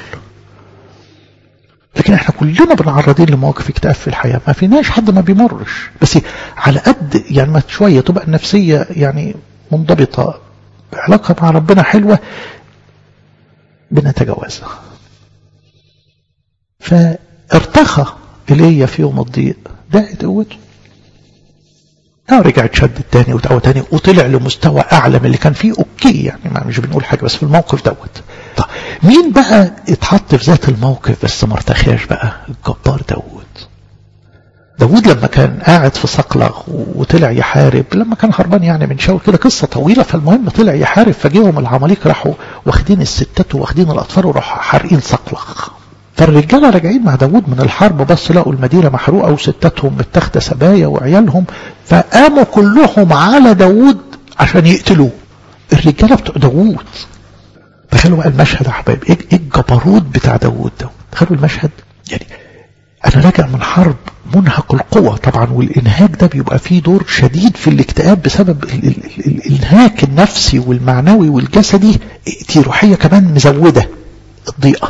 لكن احنا كلنا بنعرضين لمواقف اكتئاب في الحياه ما فيناش حد ما بيمرش بس على قد يعني ما شويه تبقى النفسيه يعني منضبطه علاقه مع ربنا حلوه بنتجاوزها فارتخى ايليا في يوم الضيق ضاقت قوته اه رجع اتشد تاني وتقوى تاني وطلع لمستوى اعلى من اللي كان فيه اوكي يعني ما مش بنقول حاجه بس في الموقف دوت طب مين بقى اتحط في ذات الموقف بس ما ارتخاش بقى الجبار داود داود لما كان قاعد في صقلغ وطلع يحارب لما كان هربان يعني من شاول كده قصة طويلة فالمهم طلع يحارب فجيهم العماليق راحوا واخدين الستات واخدين الأطفال وراحوا حارقين صقلغ فالرجالة راجعين مع داود من الحرب بس لقوا المدينة محروقة وستاتهم متاخدة سبايا وعيالهم فقاموا كلهم على داود عشان يقتلوه الرجالة بتوع داود تخيلوا بقى المشهد يا حبايبي ايه الجبروت بتاع داود ده تخيلوا المشهد يعني انا راجع من حرب منهك القوة طبعا والانهاك ده بيبقى فيه دور شديد في الاكتئاب بسبب ال ال ال الانهاك النفسي والمعنوي والجسدي دي روحية كمان مزودة الضيقة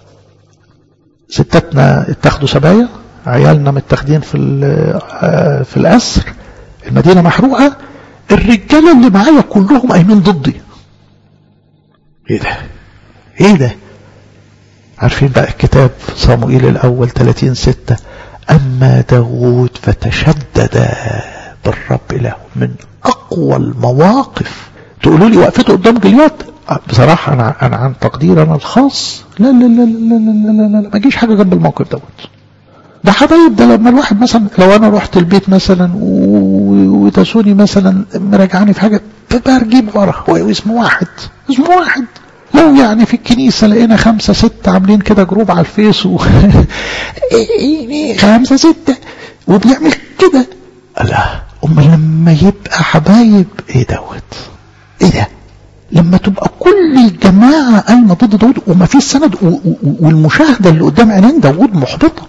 ستاتنا اتاخدوا سبايا عيالنا متاخدين في في الاسر المدينة محروقة الرجالة اللي معايا كلهم قايمين ضدي ايه ده ايه ده عارفين بقى الكتاب صموئيل الأول 30 ستة أما داود فتشدد بالرب له من أقوى المواقف تقولوا لي وقفته قدام جليات بصراحة أنا أنا عن تقدير أنا الخاص لا لا لا لا لا لا لا, لا, لا ما جيش حاجة جنب الموقف دوت ده حبايب ده لما الواحد مثلا لو أنا رحت البيت مثلا وتسوني مثلا مراجعني في حاجة برجيب ورا واسمه واحد اسمه واحد لو يعني في الكنيسة لقينا خمسة ستة عاملين كده جروب على الفيس و... خمسة ستة وبيعمل كده لا أما لما يبقى حبايب ايه دوت ايه ده لما تبقى كل الجماعة قايمة ضد داود وما فيش سند و... و... والمشاهدة اللي قدام عينين داود محبطة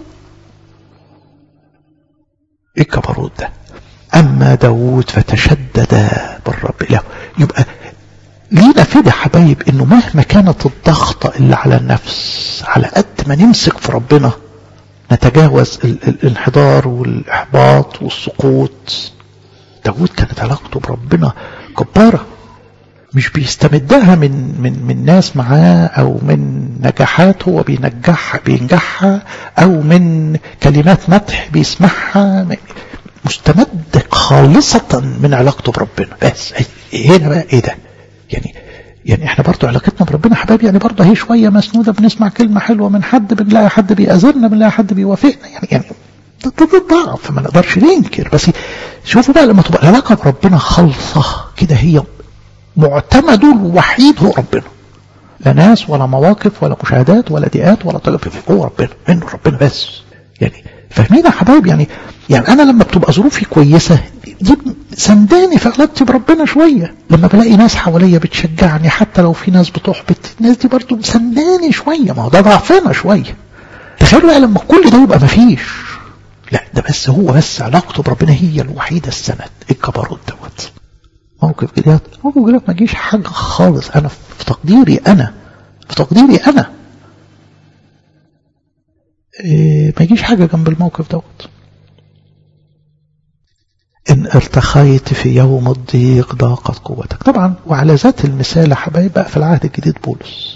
ايه الكبروت ده اما داود فتشدد بالرب له يبقى لينا فدا حبايب انه مهما كانت الضغطة اللي على النفس على قد ما نمسك في ربنا نتجاوز ال الانحدار والاحباط والسقوط داود كانت علاقته بربنا جبارة مش بيستمدها من من من ناس معاه او من نجاحات هو بينجحها بينجحها او من كلمات مدح بيسمعها مستمد خالصة من علاقته بربنا بس هنا بقى ايه ده يعني يعني احنا برضو علاقتنا بربنا حبايبي يعني برضو هي شوية مسنودة بنسمع كلمة حلوة من حد بنلاقي حد بيأذرنا بنلاقي حد بيوافقنا يعني يعني ده ضعف ما نقدرش ننكر بس شوفوا بقى لما تبقى العلاقة بربنا خالصة كده هي معتمده الوحيد هو ربنا لا ناس ولا مواقف ولا مشاهدات ولا دقات ولا طلب هو ربنا منه ربنا بس يعني فاهمين يا حبايب يعني يعني انا لما بتبقى ظروفي كويسه دي سنداني في علاقتي بربنا شويه لما بلاقي ناس حواليا بتشجعني حتى لو في ناس بتحبط الناس دي برضو مسنداني شويه ما هو ده ضعفنا شويه تخيلوا بقى لما كل ده يبقى مفيش لا ده بس هو بس علاقته بربنا هي الوحيده السند الكبروت دوت موقف جليات موقف جليات ما جيش حاجه خالص انا في تقديري انا في تقديري انا إيه ما يجيش حاجة جنب الموقف دوت إن ارتخيت في يوم الضيق ضاقت قوتك طبعا وعلى ذات المثال يا حبايب بقى في العهد الجديد بولس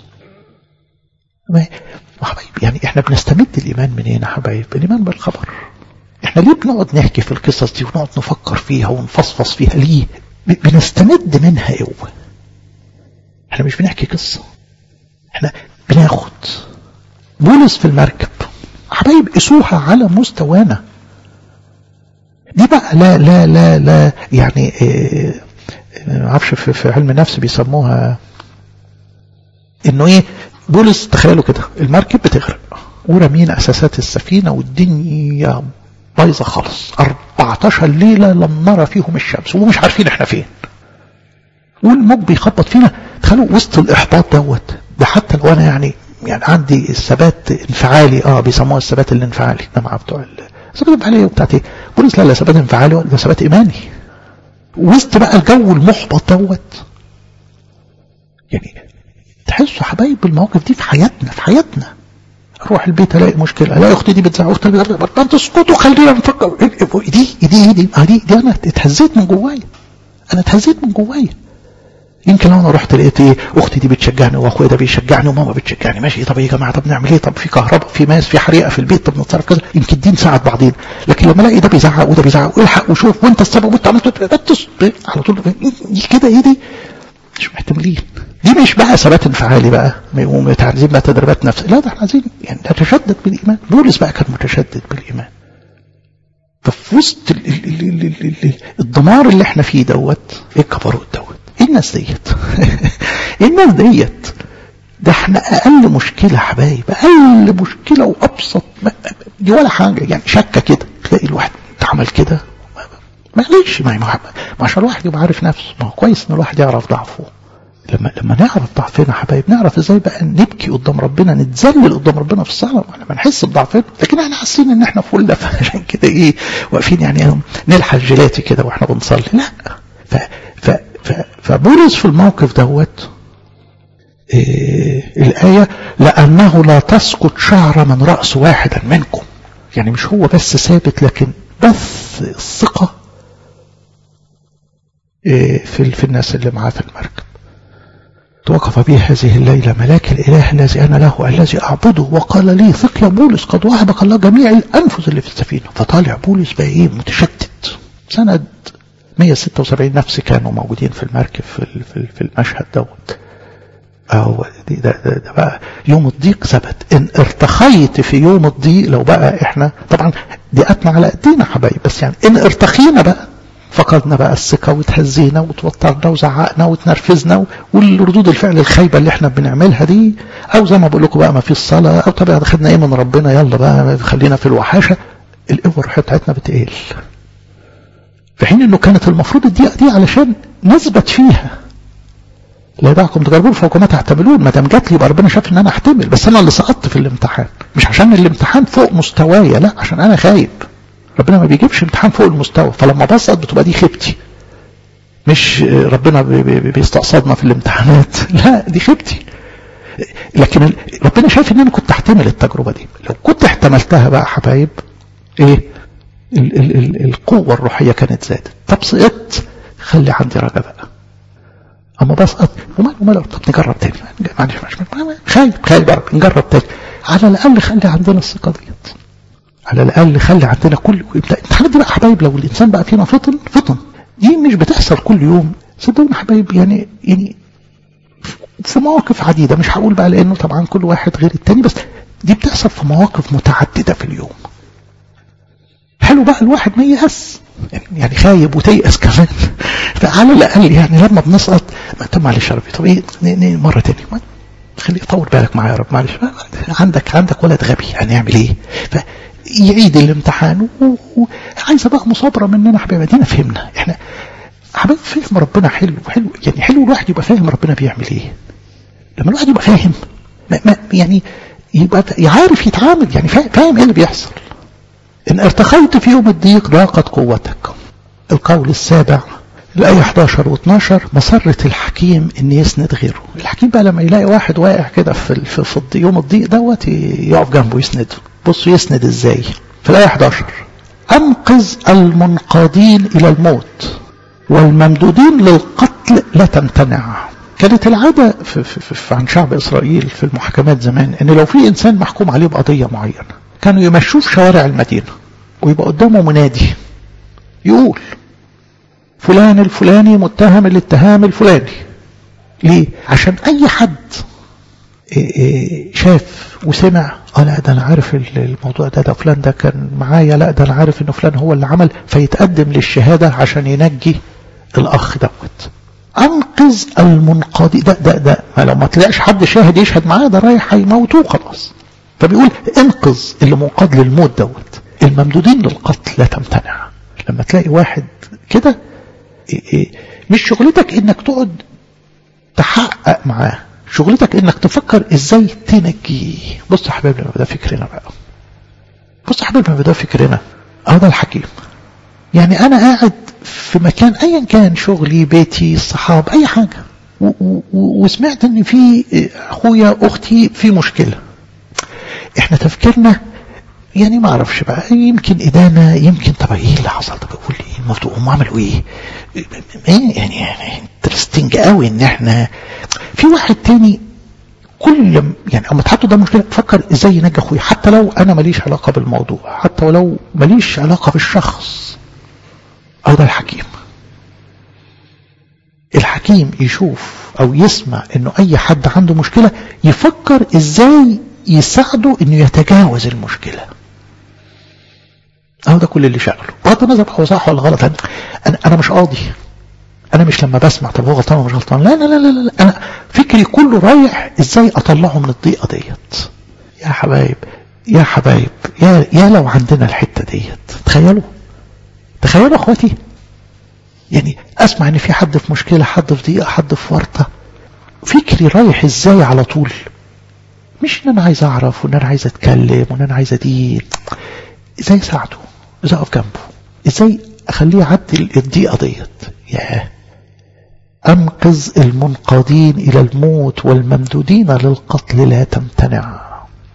حبايب يعني احنا بنستمد الإيمان منين يا حبايب الإيمان بالخبر احنا ليه بنقعد نحكي في القصص دي ونقعد نفكر فيها ونفصفص فيها ليه بنستمد منها قوة احنا مش بنحكي قصة احنا بناخد بولس في المركب حبايب قسوها على مستوانا دي بقى لا لا لا لا يعني إيه ما اعرفش في, في علم النفس بيسموها انه ايه بولس تخيلوا كده المركب بتغرق ورامين اساسات السفينه والدنيا بايظه خالص 14 ليله لم نرى فيهم الشمس ومش عارفين احنا فين والموج بيخبط فينا تخيلوا وسط الاحباط دوت ده حتى لو انا يعني يعني عندي الثبات انفعالي اه بيسموها الثبات الانفعالي الجماعه بتوع الثبات الانفعالي بتاعت ايه؟ بولس لا لا ثبات انفعالي ده ثبات ايماني وسط بقى الجو المحبط دوت يعني تحسوا حبايب المواقف دي في حياتنا في حياتنا اروح البيت الاقي مشكله الاقي اختي دي بتزعق اختي دي ما تسكتوا خلينا نفكر دي دي دي دي, دي, دي انا اتهزيت من جوايا انا اتهزيت من جوايا يمكن لو انا رحت لقيت ايه اختي دي بتشجعني واخويا ده بيشجعني وماما بتشجعني ماشي طب يا جماعه طب نعمل ايه طب في كهرباء في ماس في حريقه في البيت طب نتصرف كذا يمكن دي نساعد بعضين لكن لما الاقي ده بيزعق وده بيزعق والحق وشوف وانت السبب وانت عملت بتس على طول دي كده ايه دي مش محتملين دي مش بقى ثبات انفعالي بقى عايزين بقى تدريبات نفس لا ده احنا عايزين يعني نتشدد بالايمان بولس بقى كان متشدد بالايمان ففي وسط الدمار اللي احنا فيه دوت ايه الكبروت دوت ايه الناس ديت ايه الناس ديت ده احنا اقل مشكلة حبايب اقل مشكلة وابسط دي ولا حاجة يعني شكة كده تلاقي الواحد عمل كده معلش ما ما عشان الواحد يبقى عارف نفسه ما هو كويس ان الواحد يعرف ضعفه لما لما نعرف ضعفنا حبايب نعرف ازاي بقى نبكي قدام ربنا نتذلل قدام ربنا في الصلاه لما نحس بضعفنا لكن احنا حاسين ان احنا فل فعشان كده ايه واقفين يعني نلحق جيلاتي كده واحنا بنصلي لا ف ف ف فبولس في الموقف دوت إيه الآية لأنه لا تسقط شعرة من رأس واحدا منكم يعني مش هو بس ثابت لكن بث الثقة إيه في, في الناس اللي معاه في المركب توقف بي هذه الليلة ملاك الإله الذي أنا له الذي أعبده وقال لي ثق يا بولس قد وهبك الله جميع الأنفس اللي في السفينة فطالع بولس بقى إيه متشتت سند 176 نفس كانوا موجودين في المركب في, في, في المشهد دوت أو ده, ده, ده بقى يوم الضيق ثبت إن ارتخيت في يوم الضيق لو بقى إحنا طبعا ضيقتنا على قدينا حبايب بس يعني إن ارتخينا بقى فقدنا بقى الثقة وتهزينا وتوترنا وزعقنا وتنرفزنا والردود الفعل الخايبة اللي احنا بنعملها دي او زي ما بقول لكم بقى ما في الصلاة او طبعا خدنا ايه من ربنا يلا بقى خلينا في الوحاشة القوة الروحية بتاعتنا بتقل في حين انه كانت المفروض الدقيقة دي علشان نثبت فيها لا يدعكم تجربون فوق ما تحتملون ما دام جات لي يبقى ربنا شاف ان انا احتمل بس انا اللي سقطت في الامتحان مش عشان الامتحان فوق مستوايا لا عشان انا خايب ربنا ما بيجيبش امتحان فوق المستوى فلما بسقط بتبقى دي خيبتي مش ربنا بيستقصدنا في الامتحانات لا دي خيبتي لكن ربنا شايف ان انا كنت احتمل التجربه دي لو كنت احتملتها بقى حبايب ايه ال ال ال القوه الروحيه كانت زادت طب سقطت خلي عندي رجاء بقى اما بسقط وما وما طب نجرب تاني معلش خايب خايب نجرب تاني على الاقل خلي عندنا الثقه ديت على الاقل خلي عندنا كل الامتحانات دي بقى حبايب لو الانسان بقى فينا فطن فطن دي مش بتحصل كل يوم صدقوني حبايب يعني يعني في مواقف عديدة مش هقول بقى لأنه طبعا كل واحد غير التاني بس دي بتحصل في مواقف متعددة في اليوم حلو بقى الواحد ما ييأس يعني خايب وتيأس كمان فعلى الأقل يعني لما بنسقط ما طب معلش يا ربي طب ايه مرة تاني خلي طول بالك معايا يا رب معلش عندك عندك ولد غبي هنعمل ايه يعيد الامتحان وعايزه بقى مصابره مننا حبايبي ادينا فهمنا احنا حبايب فهم ربنا حلو حلو يعني حلو الواحد يبقى فاهم ربنا بيعمل ايه لما الواحد يبقى فاهم ما ما يعني يبقى يعرف يتعامل يعني فاهم ايه اللي بيحصل ان ارتخيت في يوم الضيق ضاقت قوتك القول السابع الآية 11 و 12 مسرة الحكيم إن يسند غيره الحكيم بقى لما يلاقي واحد واقع كده في, في, في يوم الضيق دوت يقف جنبه يسنده بصوا يسند ازاي في الآية 11 أنقذ المنقادين إلى الموت والممدودين للقتل لا تمتنع كانت العادة في في في عن شعب إسرائيل في المحاكمات زمان إن لو في إنسان محكوم عليه بقضية معينة كانوا يمشوه في شوارع المدينة ويبقى قدامه منادي يقول فلان الفلاني متهم الاتهام الفلاني ليه؟ عشان أي حد شاف وسمع اه لا ده انا عارف الموضوع ده ده فلان ده كان معايا لا ده انا عارف انه فلان هو اللي عمل فيتقدم للشهادة عشان ينجي الاخ دوت انقذ المنقضي ده ده ده ما لو ما طلعش حد شاهد يشهد معاه ده رايح هيموتوه خلاص فبيقول انقذ اللي منقاد للموت دوت الممدودين للقتل لا تمتنع لما تلاقي واحد كده مش شغلتك انك تقعد تحقق معاه شغلتك انك تفكر ازاي تنجيه بص يا حبايبي ما ده فكرنا بقى بص يا حبايبي ما ده فكرنا اهو ده الحكيم يعني انا قاعد في مكان ايا كان شغلي بيتي الصحاب اي حاجه و و وسمعت ان في اخويا اختي في مشكله احنا تفكيرنا يعني ما اعرفش بقى يمكن ادانه يمكن طب ايه اللي حصل طب اقول ايه الموضوع هم عملوا ايه ايه يعني يعني انترستنج قوي ان احنا في واحد تاني كل يعني اما تحطوا ده مشكله فكر ازاي ينجي اخويا حتى لو انا ماليش علاقه بالموضوع حتى ولو ماليش علاقه بالشخص او ده الحكيم الحكيم يشوف او يسمع انه اي حد عنده مشكله يفكر ازاي يساعده انه يتجاوز المشكله اهو ده كل اللي شغله بغض النظر هو صح ولا غلط انا انا مش قاضي انا مش لما بسمع طب هو غلطان ولا مش غلطان لا لا لا لا لا انا فكري كله رايح ازاي اطلعه من الضيقه ديت يا حبايب يا حبايب يا يا لو عندنا الحته ديت تخيلوا تخيلوا اخواتي يعني اسمع ان في حد في مشكله حد في ضيقه حد في ورطه فكري رايح ازاي على طول مش ان انا عايز اعرف وان انا عايز اتكلم وان انا عايز ادين ازاي اساعده ازاي اقف جنبه ازاي اخليه يعدي الضيقه ديت ياه انقذ المنقادين الى الموت والممدودين للقتل لا تمتنع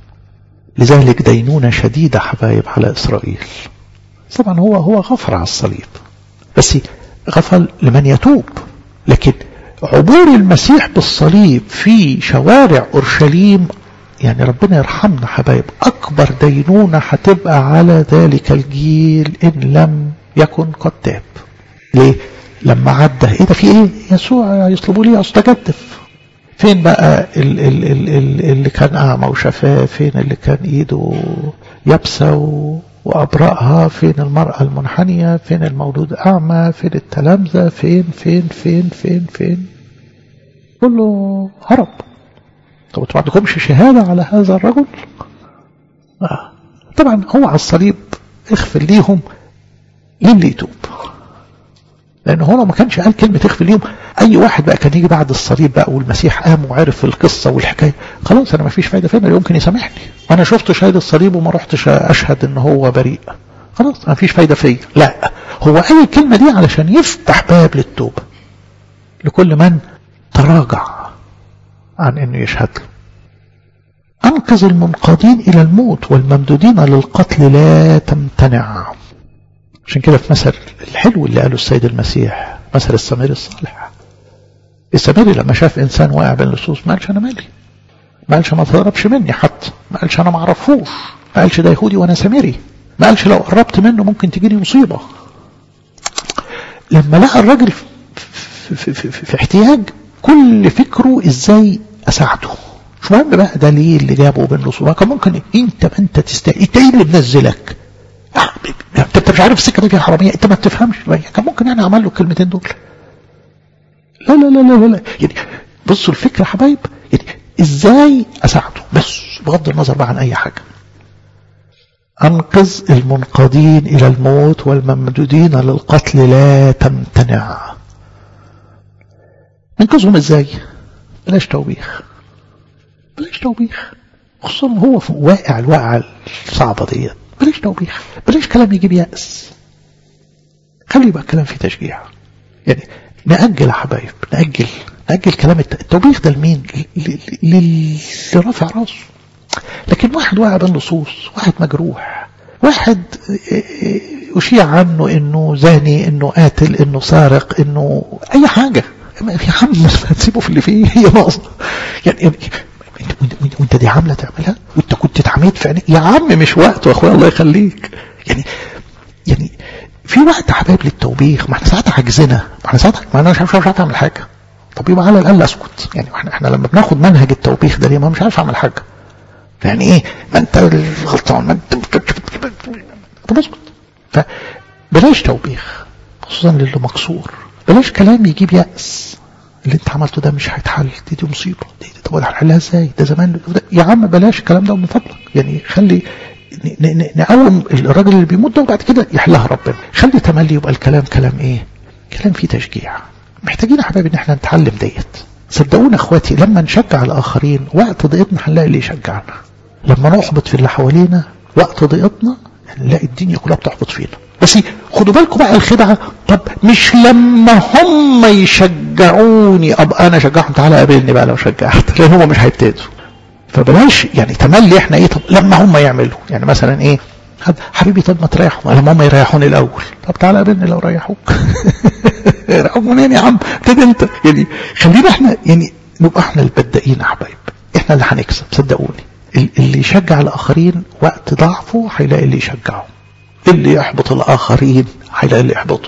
لذلك دينونة شديدة حبايب على إسرائيل طبعا هو هو غفر على الصليب بس غفر لمن يتوب لكن عبور المسيح بالصليب في شوارع أورشليم يعني ربنا يرحمنا حبايب أكبر دينونة هتبقى على ذلك الجيل إن لم يكن قد تاب ليه؟ لما عدى ايه ده في ايه يسوع يطلبوا لي استجدف فين بقى ال ال ال ال اللي كان اعمى وشفاه فين اللي كان ايده يابسه وابرأها فين المرأة المنحنية فين المولود اعمى فين التلامذة فين فين فين فين فين كله هرب طب انتوا ما عندكمش شهادة على هذا الرجل آه. طبعا هو على الصليب اغفر ليهم للي يتوب لأن هو ما كانش قال كلمة اغفر ليهم أي واحد بقى كان يجي بعد الصليب بقى والمسيح قام وعرف القصة والحكاية خلاص أنا ما فيش فايدة فين يمكن يسامحني وأنا شفت شهادة الصليب وما رحتش أشهد إن هو بريء خلاص ما فيش فايدة فيا لا هو قال الكلمة دي علشان يفتح باب للتوبة لكل من تراجع عن إنه يشهد له أنقذ المنقادين إلى الموت والممدودين للقتل لا تمتنع عشان كده في مثل الحلو اللي قاله السيد المسيح مثل السمير الصالح السميري لما شاف انسان واقع بين اللصوص ما قالش انا مالي ما قالش ما تقربش مني حتى ما قالش انا ما اعرفوش ما قالش ده يهودي وانا سامري ما قالش لو قربت منه ممكن تجيني مصيبه لما لقى الراجل في, في, في, في, في احتياج كل فكره ازاي اساعده مش مهم بقى ده ليه اللي جابه بين اللصوص كان ممكن انت ما انت تستاهل انت ايه اللي منزلك انت مش عارف السكه دي فيها حراميه انت ما بتفهمش كان ممكن يعني اعمل له الكلمتين دول لا لا لا لا لا يعني بصوا الفكره يا حبايب يعني ازاي اساعده بس بغض النظر بقى عن اي حاجه انقذ المنقادين الى الموت والممدودين للقتل لا تمتنع انقذهم ازاي بلاش توبيخ بلاش توبيخ خصوصا هو في واقع الواقعه الصعبه ديت بلاش توبيخ بلاش كلام يجيب يأس خلي يبقى الكلام فيه تشجيع يعني نأجل يا حبايب نأجل نأجل كلام التوبيخ ده لمين للي رافع راسه لكن واحد واقع بين لصوص واحد مجروح واحد أشيع عنه انه زاني انه قاتل انه سارق انه اي حاجة يا عم تسيبه في اللي فيه هي ناقصة يعني وانت دي عامله تعملها وانت كنت اتعميت في عينيك يا عم مش وقته يا اخويا الله يخليك يعني يعني في وقت يا حبايب للتوبيخ ما احنا ساعات عجزنا ما احنا ساعات ما انا مش عارف مش عارف اعمل حاجه طب يبقى على الاقل اسكت يعني احنا احنا لما بناخد منهج التوبيخ ده ليه ما مش عارف اعمل حاجه يعني ايه ما انت الغلطان ما انت طب اسكت فبلاش توبيخ خصوصا للي مكسور بلاش كلام يجيب يأس اللي انت عملته ده مش هيتحل دي, دي مصيبه دي, دي طب هنحلها ازاي ده زمان ده يا عم بلاش الكلام ده من فضلك يعني خلي نقوم الراجل اللي بيموت ده وبعد كده يحلها ربنا خلي تملي يبقى الكلام كلام ايه كلام فيه تشجيع محتاجين يا حبايبي ان احنا نتعلم ديت صدقونا اخواتي لما نشجع الاخرين وقت ضيقتنا هنلاقي اللي يشجعنا لما نحبط في اللي حوالينا وقت ضيقتنا نلاقي الدنيا كلها بتحبط فينا بس خدوا بالكم بقى الخدعة طب مش لما هم يشجعوني ابقى انا اشجعهم تعالى قابلني بقى لو شجعت لان هم مش هيبتدوا فبلاش يعني تملي احنا ايه طب لما هم يعملوا يعني مثلا ايه حبيبي طب ما تريحهم انا ماما يريحوني الاول طب تعالى قابلني لو ريحوك يريحوك منين يا عم ابتدي انت يعني خلينا احنا يعني نبقى احنا البدائين يا حبايب احنا اللي هنكسب صدقوني اللي يشجع الاخرين وقت ضعفه هيلاقي اللي يشجعه اللي يحبط الاخرين هيلاقي اللي يحبطه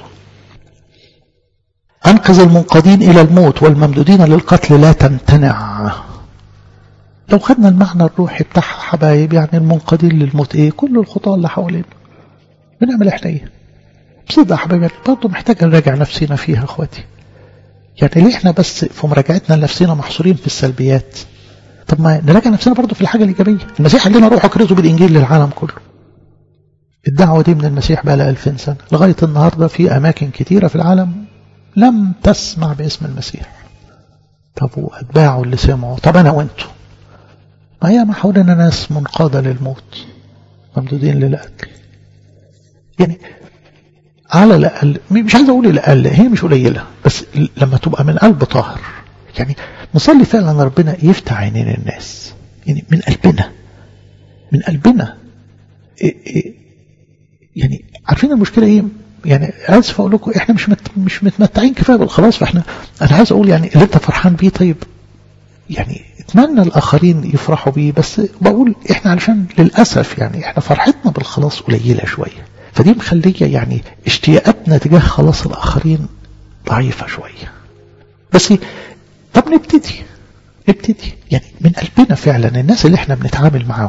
انقذ المنقذين الى الموت والممدودين للقتل لا تمتنع لو خدنا المعنى الروحي بتاعها حبايب يعني المنقذين للموت ايه كل الخطاة اللي حوالينا بنعمل احنا ايه بصدق يا حبايبي برضه محتاج نراجع نفسينا فيها اخواتي يعني ليه احنا بس في مراجعتنا لنفسنا محصورين في السلبيات طب ما نراجع نفسنا برضه في الحاجة الإيجابية المسيح قال لنا روحوا اكرزوا بالإنجيل للعالم كله الدعوة دي من المسيح بقى لها 2000 سنة لغاية النهاردة في أماكن كتيرة في العالم لم تسمع باسم المسيح طب وأتباعه اللي سمعوا طب أنا وأنتوا ما هي ما حولنا ناس منقادة للموت ممدودين للقتل يعني على الأقل مش عايز أقول الأقل هي مش قليلة بس لما تبقى من قلب طاهر يعني نصلي فعلا ربنا يفتح عينين الناس يعني من قلبنا من قلبنا إيه إيه يعني عارفين المشكلة ايه يعني اسف اقول لكم احنا مش مت مش متمتعين كفايه بالخلاص فاحنا انا عايز اقول يعني اللي انت فرحان بيه طيب يعني اتمنى الاخرين يفرحوا بيه بس بقول احنا علشان للاسف يعني احنا فرحتنا بالخلاص قليله شويه فدي مخليه يعني اشتياقاتنا تجاه خلاص الاخرين ضعيفه شويه بس طب نبتدي نبتدي يعني من قلبنا فعلا الناس اللي احنا بنتعامل معاهم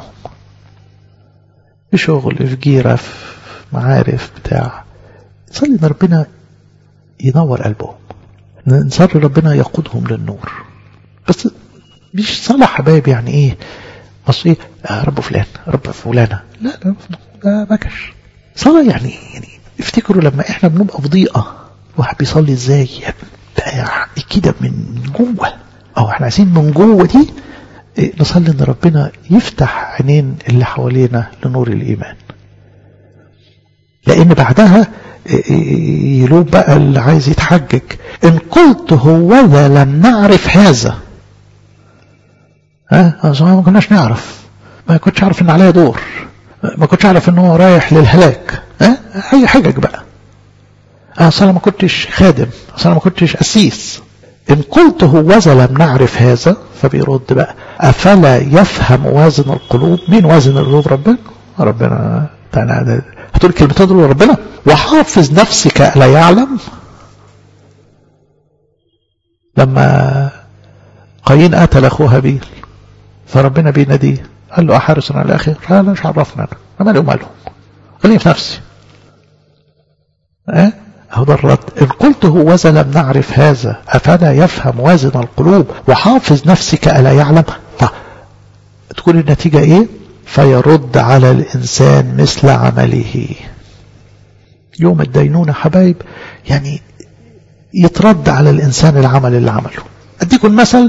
في شغل في جيره في معارف بتاع نصلي ان ربنا ينور قلبهم نصلي ربنا يقودهم للنور بس مش صلاة حبايب يعني ايه بس ايه آه رب فلان رب فلانة لا لا ده بكش صلاة يعني يعني افتكروا لما احنا بنبقى في ضيقة واحد بيصلي ازاي يعني كده من جوه او احنا عايزين من جوه دي إيه نصلي ان ربنا يفتح عينين اللي حوالينا لنور الايمان لان بعدها يلوم بقى اللي عايز يتحجج ان قلت هوذا لم نعرف هذا ها ما كناش نعرف ما كنتش عارف ان عليا دور ما كنتش عارف ان هو رايح للهلاك ها اي حجج بقى اصل ما كنتش خادم اصل ما كنتش قسيس ان قلت هوذا لم نعرف هذا فبيرد بقى افلا يفهم وازن القلوب مين وازن القلوب ربنا ربنا تعالى هتقول كلمتين دول ربنا وحافظ نفسك لا يعلم لما قايين قتل اخوه هابيل فربنا بيناديه قال له احارس على اخي قال مش عرفنا انا انا مالي ومالهم خليني في نفسي اه هو ده الرد ان قلت هوذا لم نعرف هذا افلا يفهم وازن القلوب وحافظ نفسك الا يعلم تكون النتيجه ايه فيرد على الإنسان مثل عمله يوم الدينونة حبايب يعني يترد على الإنسان العمل اللي عمله أديكم المثل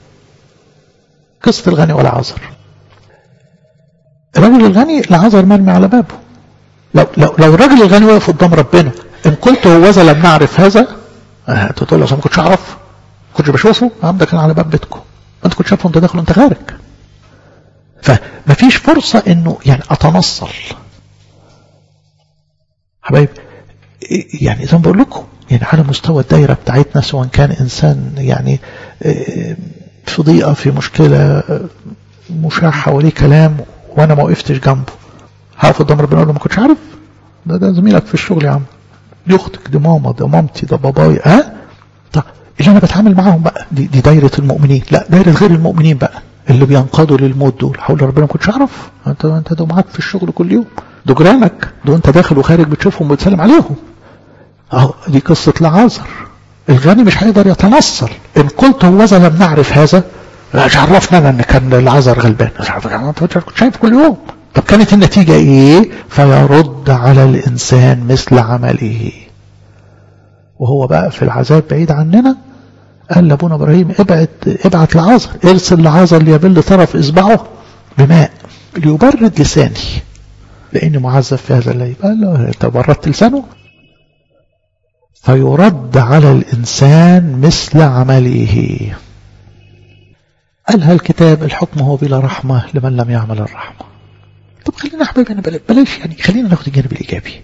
قصة الغني والعذر الرجل الغني العذر مرمي على بابه لو, لو, لو الرجل الغني وقف قدام ربنا إن قلت هوذا لم نعرف هذا تقول له ما كنتش أعرف ما كنتش بشوفه عم ده كان على باب بيتكم أنت كنت شايفه أنت داخل وأنت خارج فما فيش فرصة انه يعني اتنصل حبايب يعني زي ما بقول لكم يعني على مستوى الدايرة بتاعتنا سواء كان انسان يعني في ضيقة في مشكلة مشاع حواليه كلام وانا ما وقفتش جنبه هقف قدام ربنا اقول له ما كنتش عارف ده ده زميلك في الشغل يا عم دي اختك دي ماما ده مامتي ده بابايا ها طب اللي انا بتعامل معاهم بقى دي, دي دايرة المؤمنين لا دايرة غير المؤمنين بقى اللي بينقادوا للموت دول حول ربنا ما كنتش اعرف انت انت ده معاك في الشغل كل يوم دول جيرانك دول انت داخل وخارج بتشوفهم وبتسلم عليهم اهو دي قصه لعازر الغني مش هيقدر يتنصل ان قلت هوذا لم نعرف هذا مش عرفنا انا ان كان العذر غلبان مش عارف انت كنت شايف كل يوم طب كانت النتيجه ايه فيرد على الانسان مثل عمله وهو بقى في العذاب بعيد عننا قال لابونا ابراهيم ابعت ابعت لعازر ارسل لعازر ليبل طرف اصبعه بماء ليبرد لساني لاني معذب في هذا الليل قال له انت بردت لسانه فيرد على الانسان مثل عمله قالها الكتاب الحكم هو بلا رحمه لمن لم يعمل الرحمه طب خلينا حبايبنا بلاش يعني خلينا ناخد الجانب الإيجابي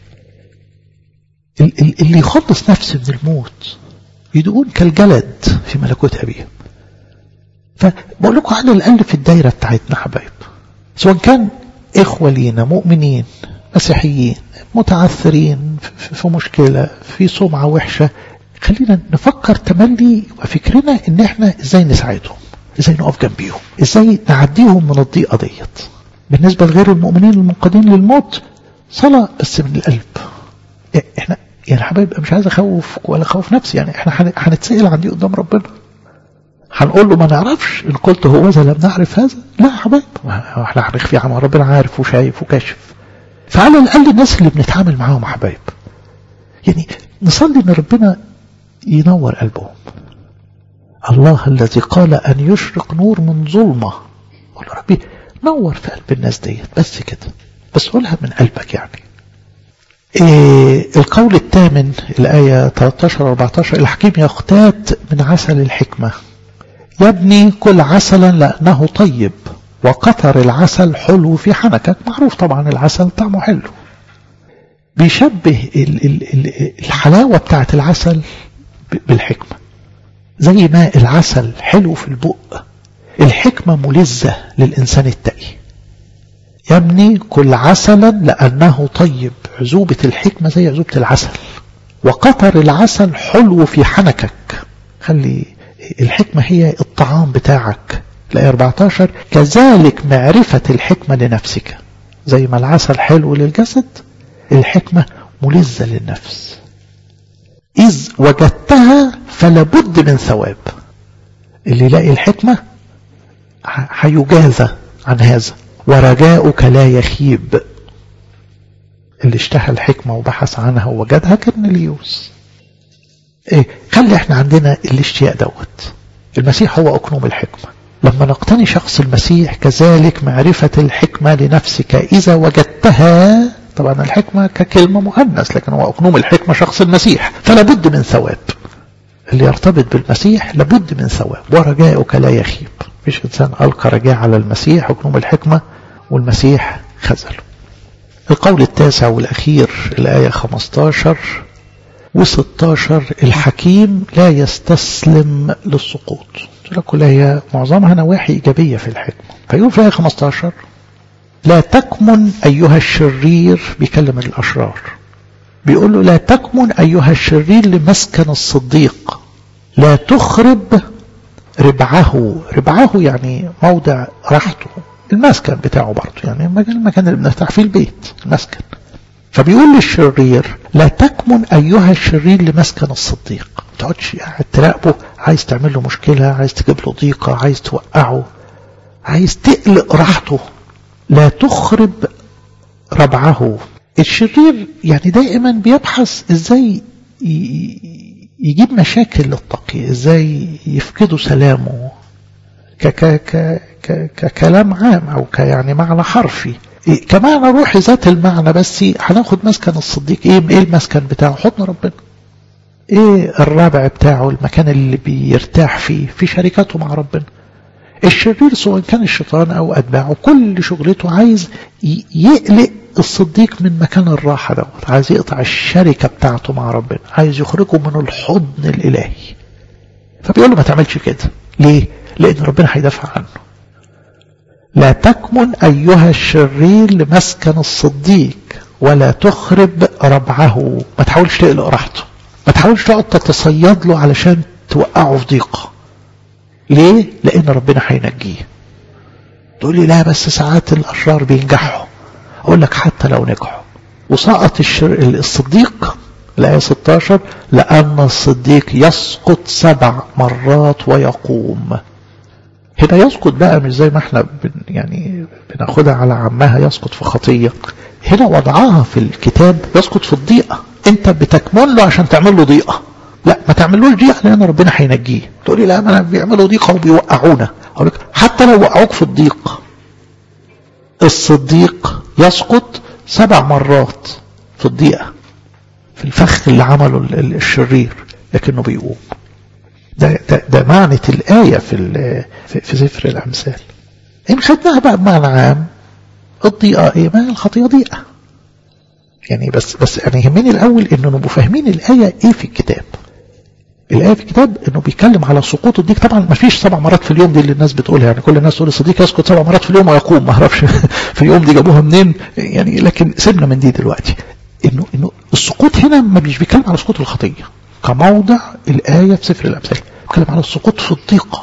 اللي يخلص نفسه من الموت يدقون كالجلد في ملكوت أبيهم فبقول لكم على الأقل في الدايرة بتاعتنا حبايب سواء كان إخوة لينا مؤمنين مسيحيين متعثرين في مشكلة في سمعة وحشة خلينا نفكر تملي وفكرنا ان احنا ازاي نساعدهم ازاي نقف جنبيهم ازاي نعديهم من الضيقة ديت بالنسبة لغير المؤمنين المنقادين للموت صلاة بس من القلب احنا يعني حبايب مش عايز اخوف ولا اخوف نفسي يعني احنا هنتسأل عن دي قدام ربنا هنقول له ما نعرفش ان قلت هو ذا لم نعرف هذا لا يا حبايب احنا هنخفي عن ربنا عارف وشايف وكاشف فعلى الاقل الناس اللي بنتعامل معاهم حبايب يعني نصلي ان ربنا ينور قلبهم الله الذي قال أن يشرق نور من ظلمة قول ربي نور في قلب الناس ديت بس كده بس قولها من قلبك يعني إيه القول الثامن الآية 13-14 الحكيم يختات من عسل الحكمة يبني كل عسلا لأنه طيب وقطر العسل حلو في حنكك معروف طبعا العسل طعمه حلو بيشبه الحلاوة بتاعت العسل بالحكمة زي ما العسل حلو في البق الحكمة ملزة للإنسان التقي يبني كل عسلا لأنه طيب عزوبة الحكمة زي عزوبة العسل وقطر العسل حلو في حنكك خلي الحكمة هي الطعام بتاعك الآية 14 كذلك معرفة الحكمة لنفسك زي ما العسل حلو للجسد الحكمة ملزة للنفس إذ وجدتها فلابد من ثواب اللي يلاقي الحكمة هيجازى عن هذا ورجاؤك لا يخيب اللي اشتهى الحكمة وبحث عنها ووجدها كرنليوس ايه خلي احنا عندنا الاشتياق دوت المسيح هو أكنوم الحكمة لما نقتني شخص المسيح كذلك معرفة الحكمة لنفسك إذا وجدتها طبعا الحكمة ككلمة مؤنث لكن هو أكنوم الحكمة شخص المسيح فلا بد من ثواب اللي يرتبط بالمسيح لابد من ثواب ورجاؤك لا يخيب مفيش إنسان ألقى رجاء على المسيح أكنوم الحكمة والمسيح خذله القول التاسع والأخير الآية 15 و16 الحكيم لا يستسلم للسقوط لكل هي معظمها نواحي إيجابية في الحكمة فيقول في الآية 15 لا تكمن أيها الشرير بيكلم الأشرار بيقول له لا تكمن أيها الشرير لمسكن الصديق لا تخرب ربعه ربعه يعني موضع راحته المسكن بتاعه برضه يعني المكان اللي بنفتح فيه البيت المسكن فبيقول للشرير لا تكمن أيها الشرير لمسكن الصديق ما تقعدش قاعد تراقبه عايز تعمل له مشكلة عايز تجيب له ضيقة عايز توقعه عايز تقلق راحته لا تخرب ربعه الشرير يعني دائما بيبحث ازاي يجيب مشاكل للتقي ازاي يفقدوا سلامه ك ك ك ك ككلام عام او كيعني معنى حرفي إيه كمعنى روحي ذات المعنى بس هناخد مسكن الصديق ايه ايه المسكن بتاعه حضن ربنا ايه الرابع بتاعه المكان اللي بيرتاح فيه في شركته مع ربنا الشرير سواء كان الشيطان او اتباعه كل شغلته عايز يقلق الصديق من مكان الراحه دوت عايز يقطع الشركه بتاعته مع ربنا عايز يخرجه من الحضن الالهي فبيقول له ما تعملش كده ليه لان ربنا هيدافع عنه لا تكمن ايها الشرير لمسكن الصديق ولا تخرب ربعه ما تحاولش تقلق راحته ما تحاولش تقعد تتصيد له علشان توقعه في ضيقه ليه لان ربنا هينجيه تقول لي لا بس ساعات الاشرار بينجحوا اقول لك حتى لو نجحوا وسقط الشر... الصديق الآية 16 لأن الصديق يسقط سبع مرات ويقوم هنا يسقط بقى مش زي ما احنا بن يعني بناخدها على عمها يسقط في خطية هنا وضعها في الكتاب يسقط في الضيقة انت بتكمل له عشان تعمل له ضيقة لا ما تعملوش ضيقة لأن ربنا هينجيه تقول لي لا ما بيعملوا ضيقة وبيوقعونا أقول لك حتى لو وقعوك في الضيق الصديق يسقط سبع مرات في الضيقة في الفخ اللي عمله الشرير لكنه بيقوم ده, ده, ده معنى الآية في, في, في سفر الأمثال إن خدناها بقى بمعنى عام الضيقة ايه ما الخطية ضيقة يعني بس بس انا يهمني الاول انه نبقوا فاهمين الايه ايه في الكتاب الايه في الكتاب انه بيتكلم على سقوط الديك طبعا ما فيش سبع مرات في اليوم دي اللي الناس بتقولها يعني كل الناس تقول الصديق يسقط سبع مرات في اليوم ويقوم ما اعرفش في اليوم دي جابوها منين يعني لكن سيبنا من دي دلوقتي انه انه السقوط هنا ما مش بيتكلم على سقوط الخطيه كموضع الايه في سفر الامثال بيتكلم على السقوط في الضيقه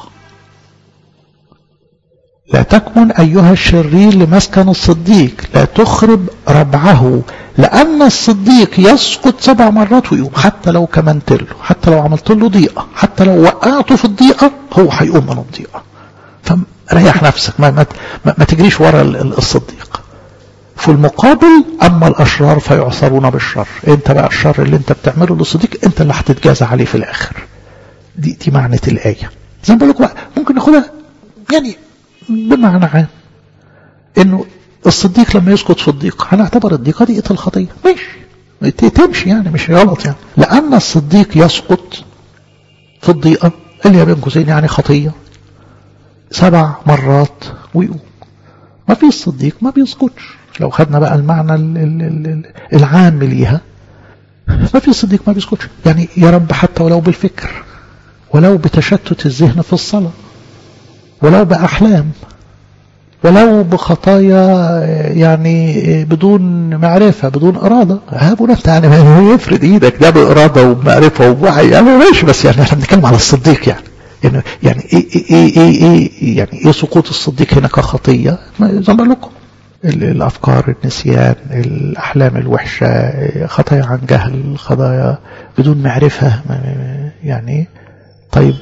لا تكمن أيها الشرير لمسكن الصديق لا تخرب ربعه لأن الصديق يسقط سبع مرات ويقوم حتى لو كمنت له حتى لو عملت له ضيقة حتى لو وقعته في الضيقة هو هيقوم من الضيقة فريح نفسك ما, ما, ما تجريش ورا الصديق في المقابل أما الأشرار فيعصرون بالشر أنت بقى الشر اللي أنت بتعمله للصديق أنت اللي هتتجازى عليه في الآخر دي, دي معنى الآية زي ما بقول لكم ممكن ناخدها يعني بمعنى عام انه الصديق لما يسقط في الضيق هنعتبر الضيقة دي الخطية مش تمشي يعني مش غلط يعني لأن الصديق يسقط في الضيقة اللي هي بين قوسين يعني خطية سبع مرات ويقوم ما في الصديق ما بيسقطش لو خدنا بقى المعنى العام ليها ما في الصديق ما بيسقطش يعني يا رب حتى ولو بالفكر ولو بتشتت الذهن في الصلاه ولو بأحلام ولو بخطايا يعني بدون معرفة بدون إرادة هابوا نفسه يعني يفرد إيدك ده بإرادة وبمعرفة وبوعي يعني ماشي بس يعني احنا بنتكلم على الصديق يعني يعني يعني إيه إيه إيه إيه يعني إيه سقوط الصديق هنا كخطية زي ما لكم الأفكار النسيان الأحلام الوحشة خطايا عن جهل خطايا بدون معرفة يعني طيب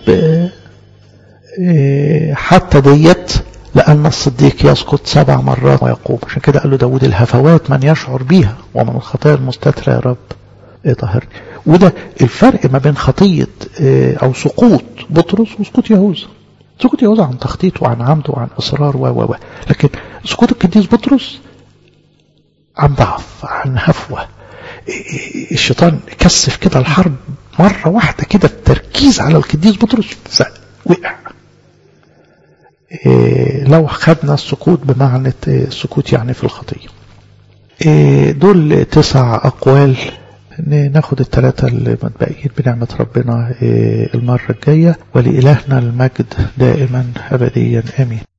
حتى ديت لأن الصديق يسقط سبع مرات ويقوم عشان كده قال له داود الهفوات من يشعر بيها ومن الخطايا المستترة يا رب طهرني وده الفرق ما بين خطية أو سقوط بطرس وسقوط يهوذا سقوط يهوذا عن تخطيط وعن عمد وعن إصرار و و لكن سقوط القديس بطرس عن ضعف عن هفوة الشيطان كثف كده الحرب مرة واحدة كده التركيز على القديس بطرس وقع إيه لو خدنا السقوط بمعنى السقوط يعني في الخطية إيه دول تسع أقوال ناخد الثلاثة اللي متبقيين بنعمة ربنا إيه المرة الجاية ولإلهنا المجد دائما أبديا آمين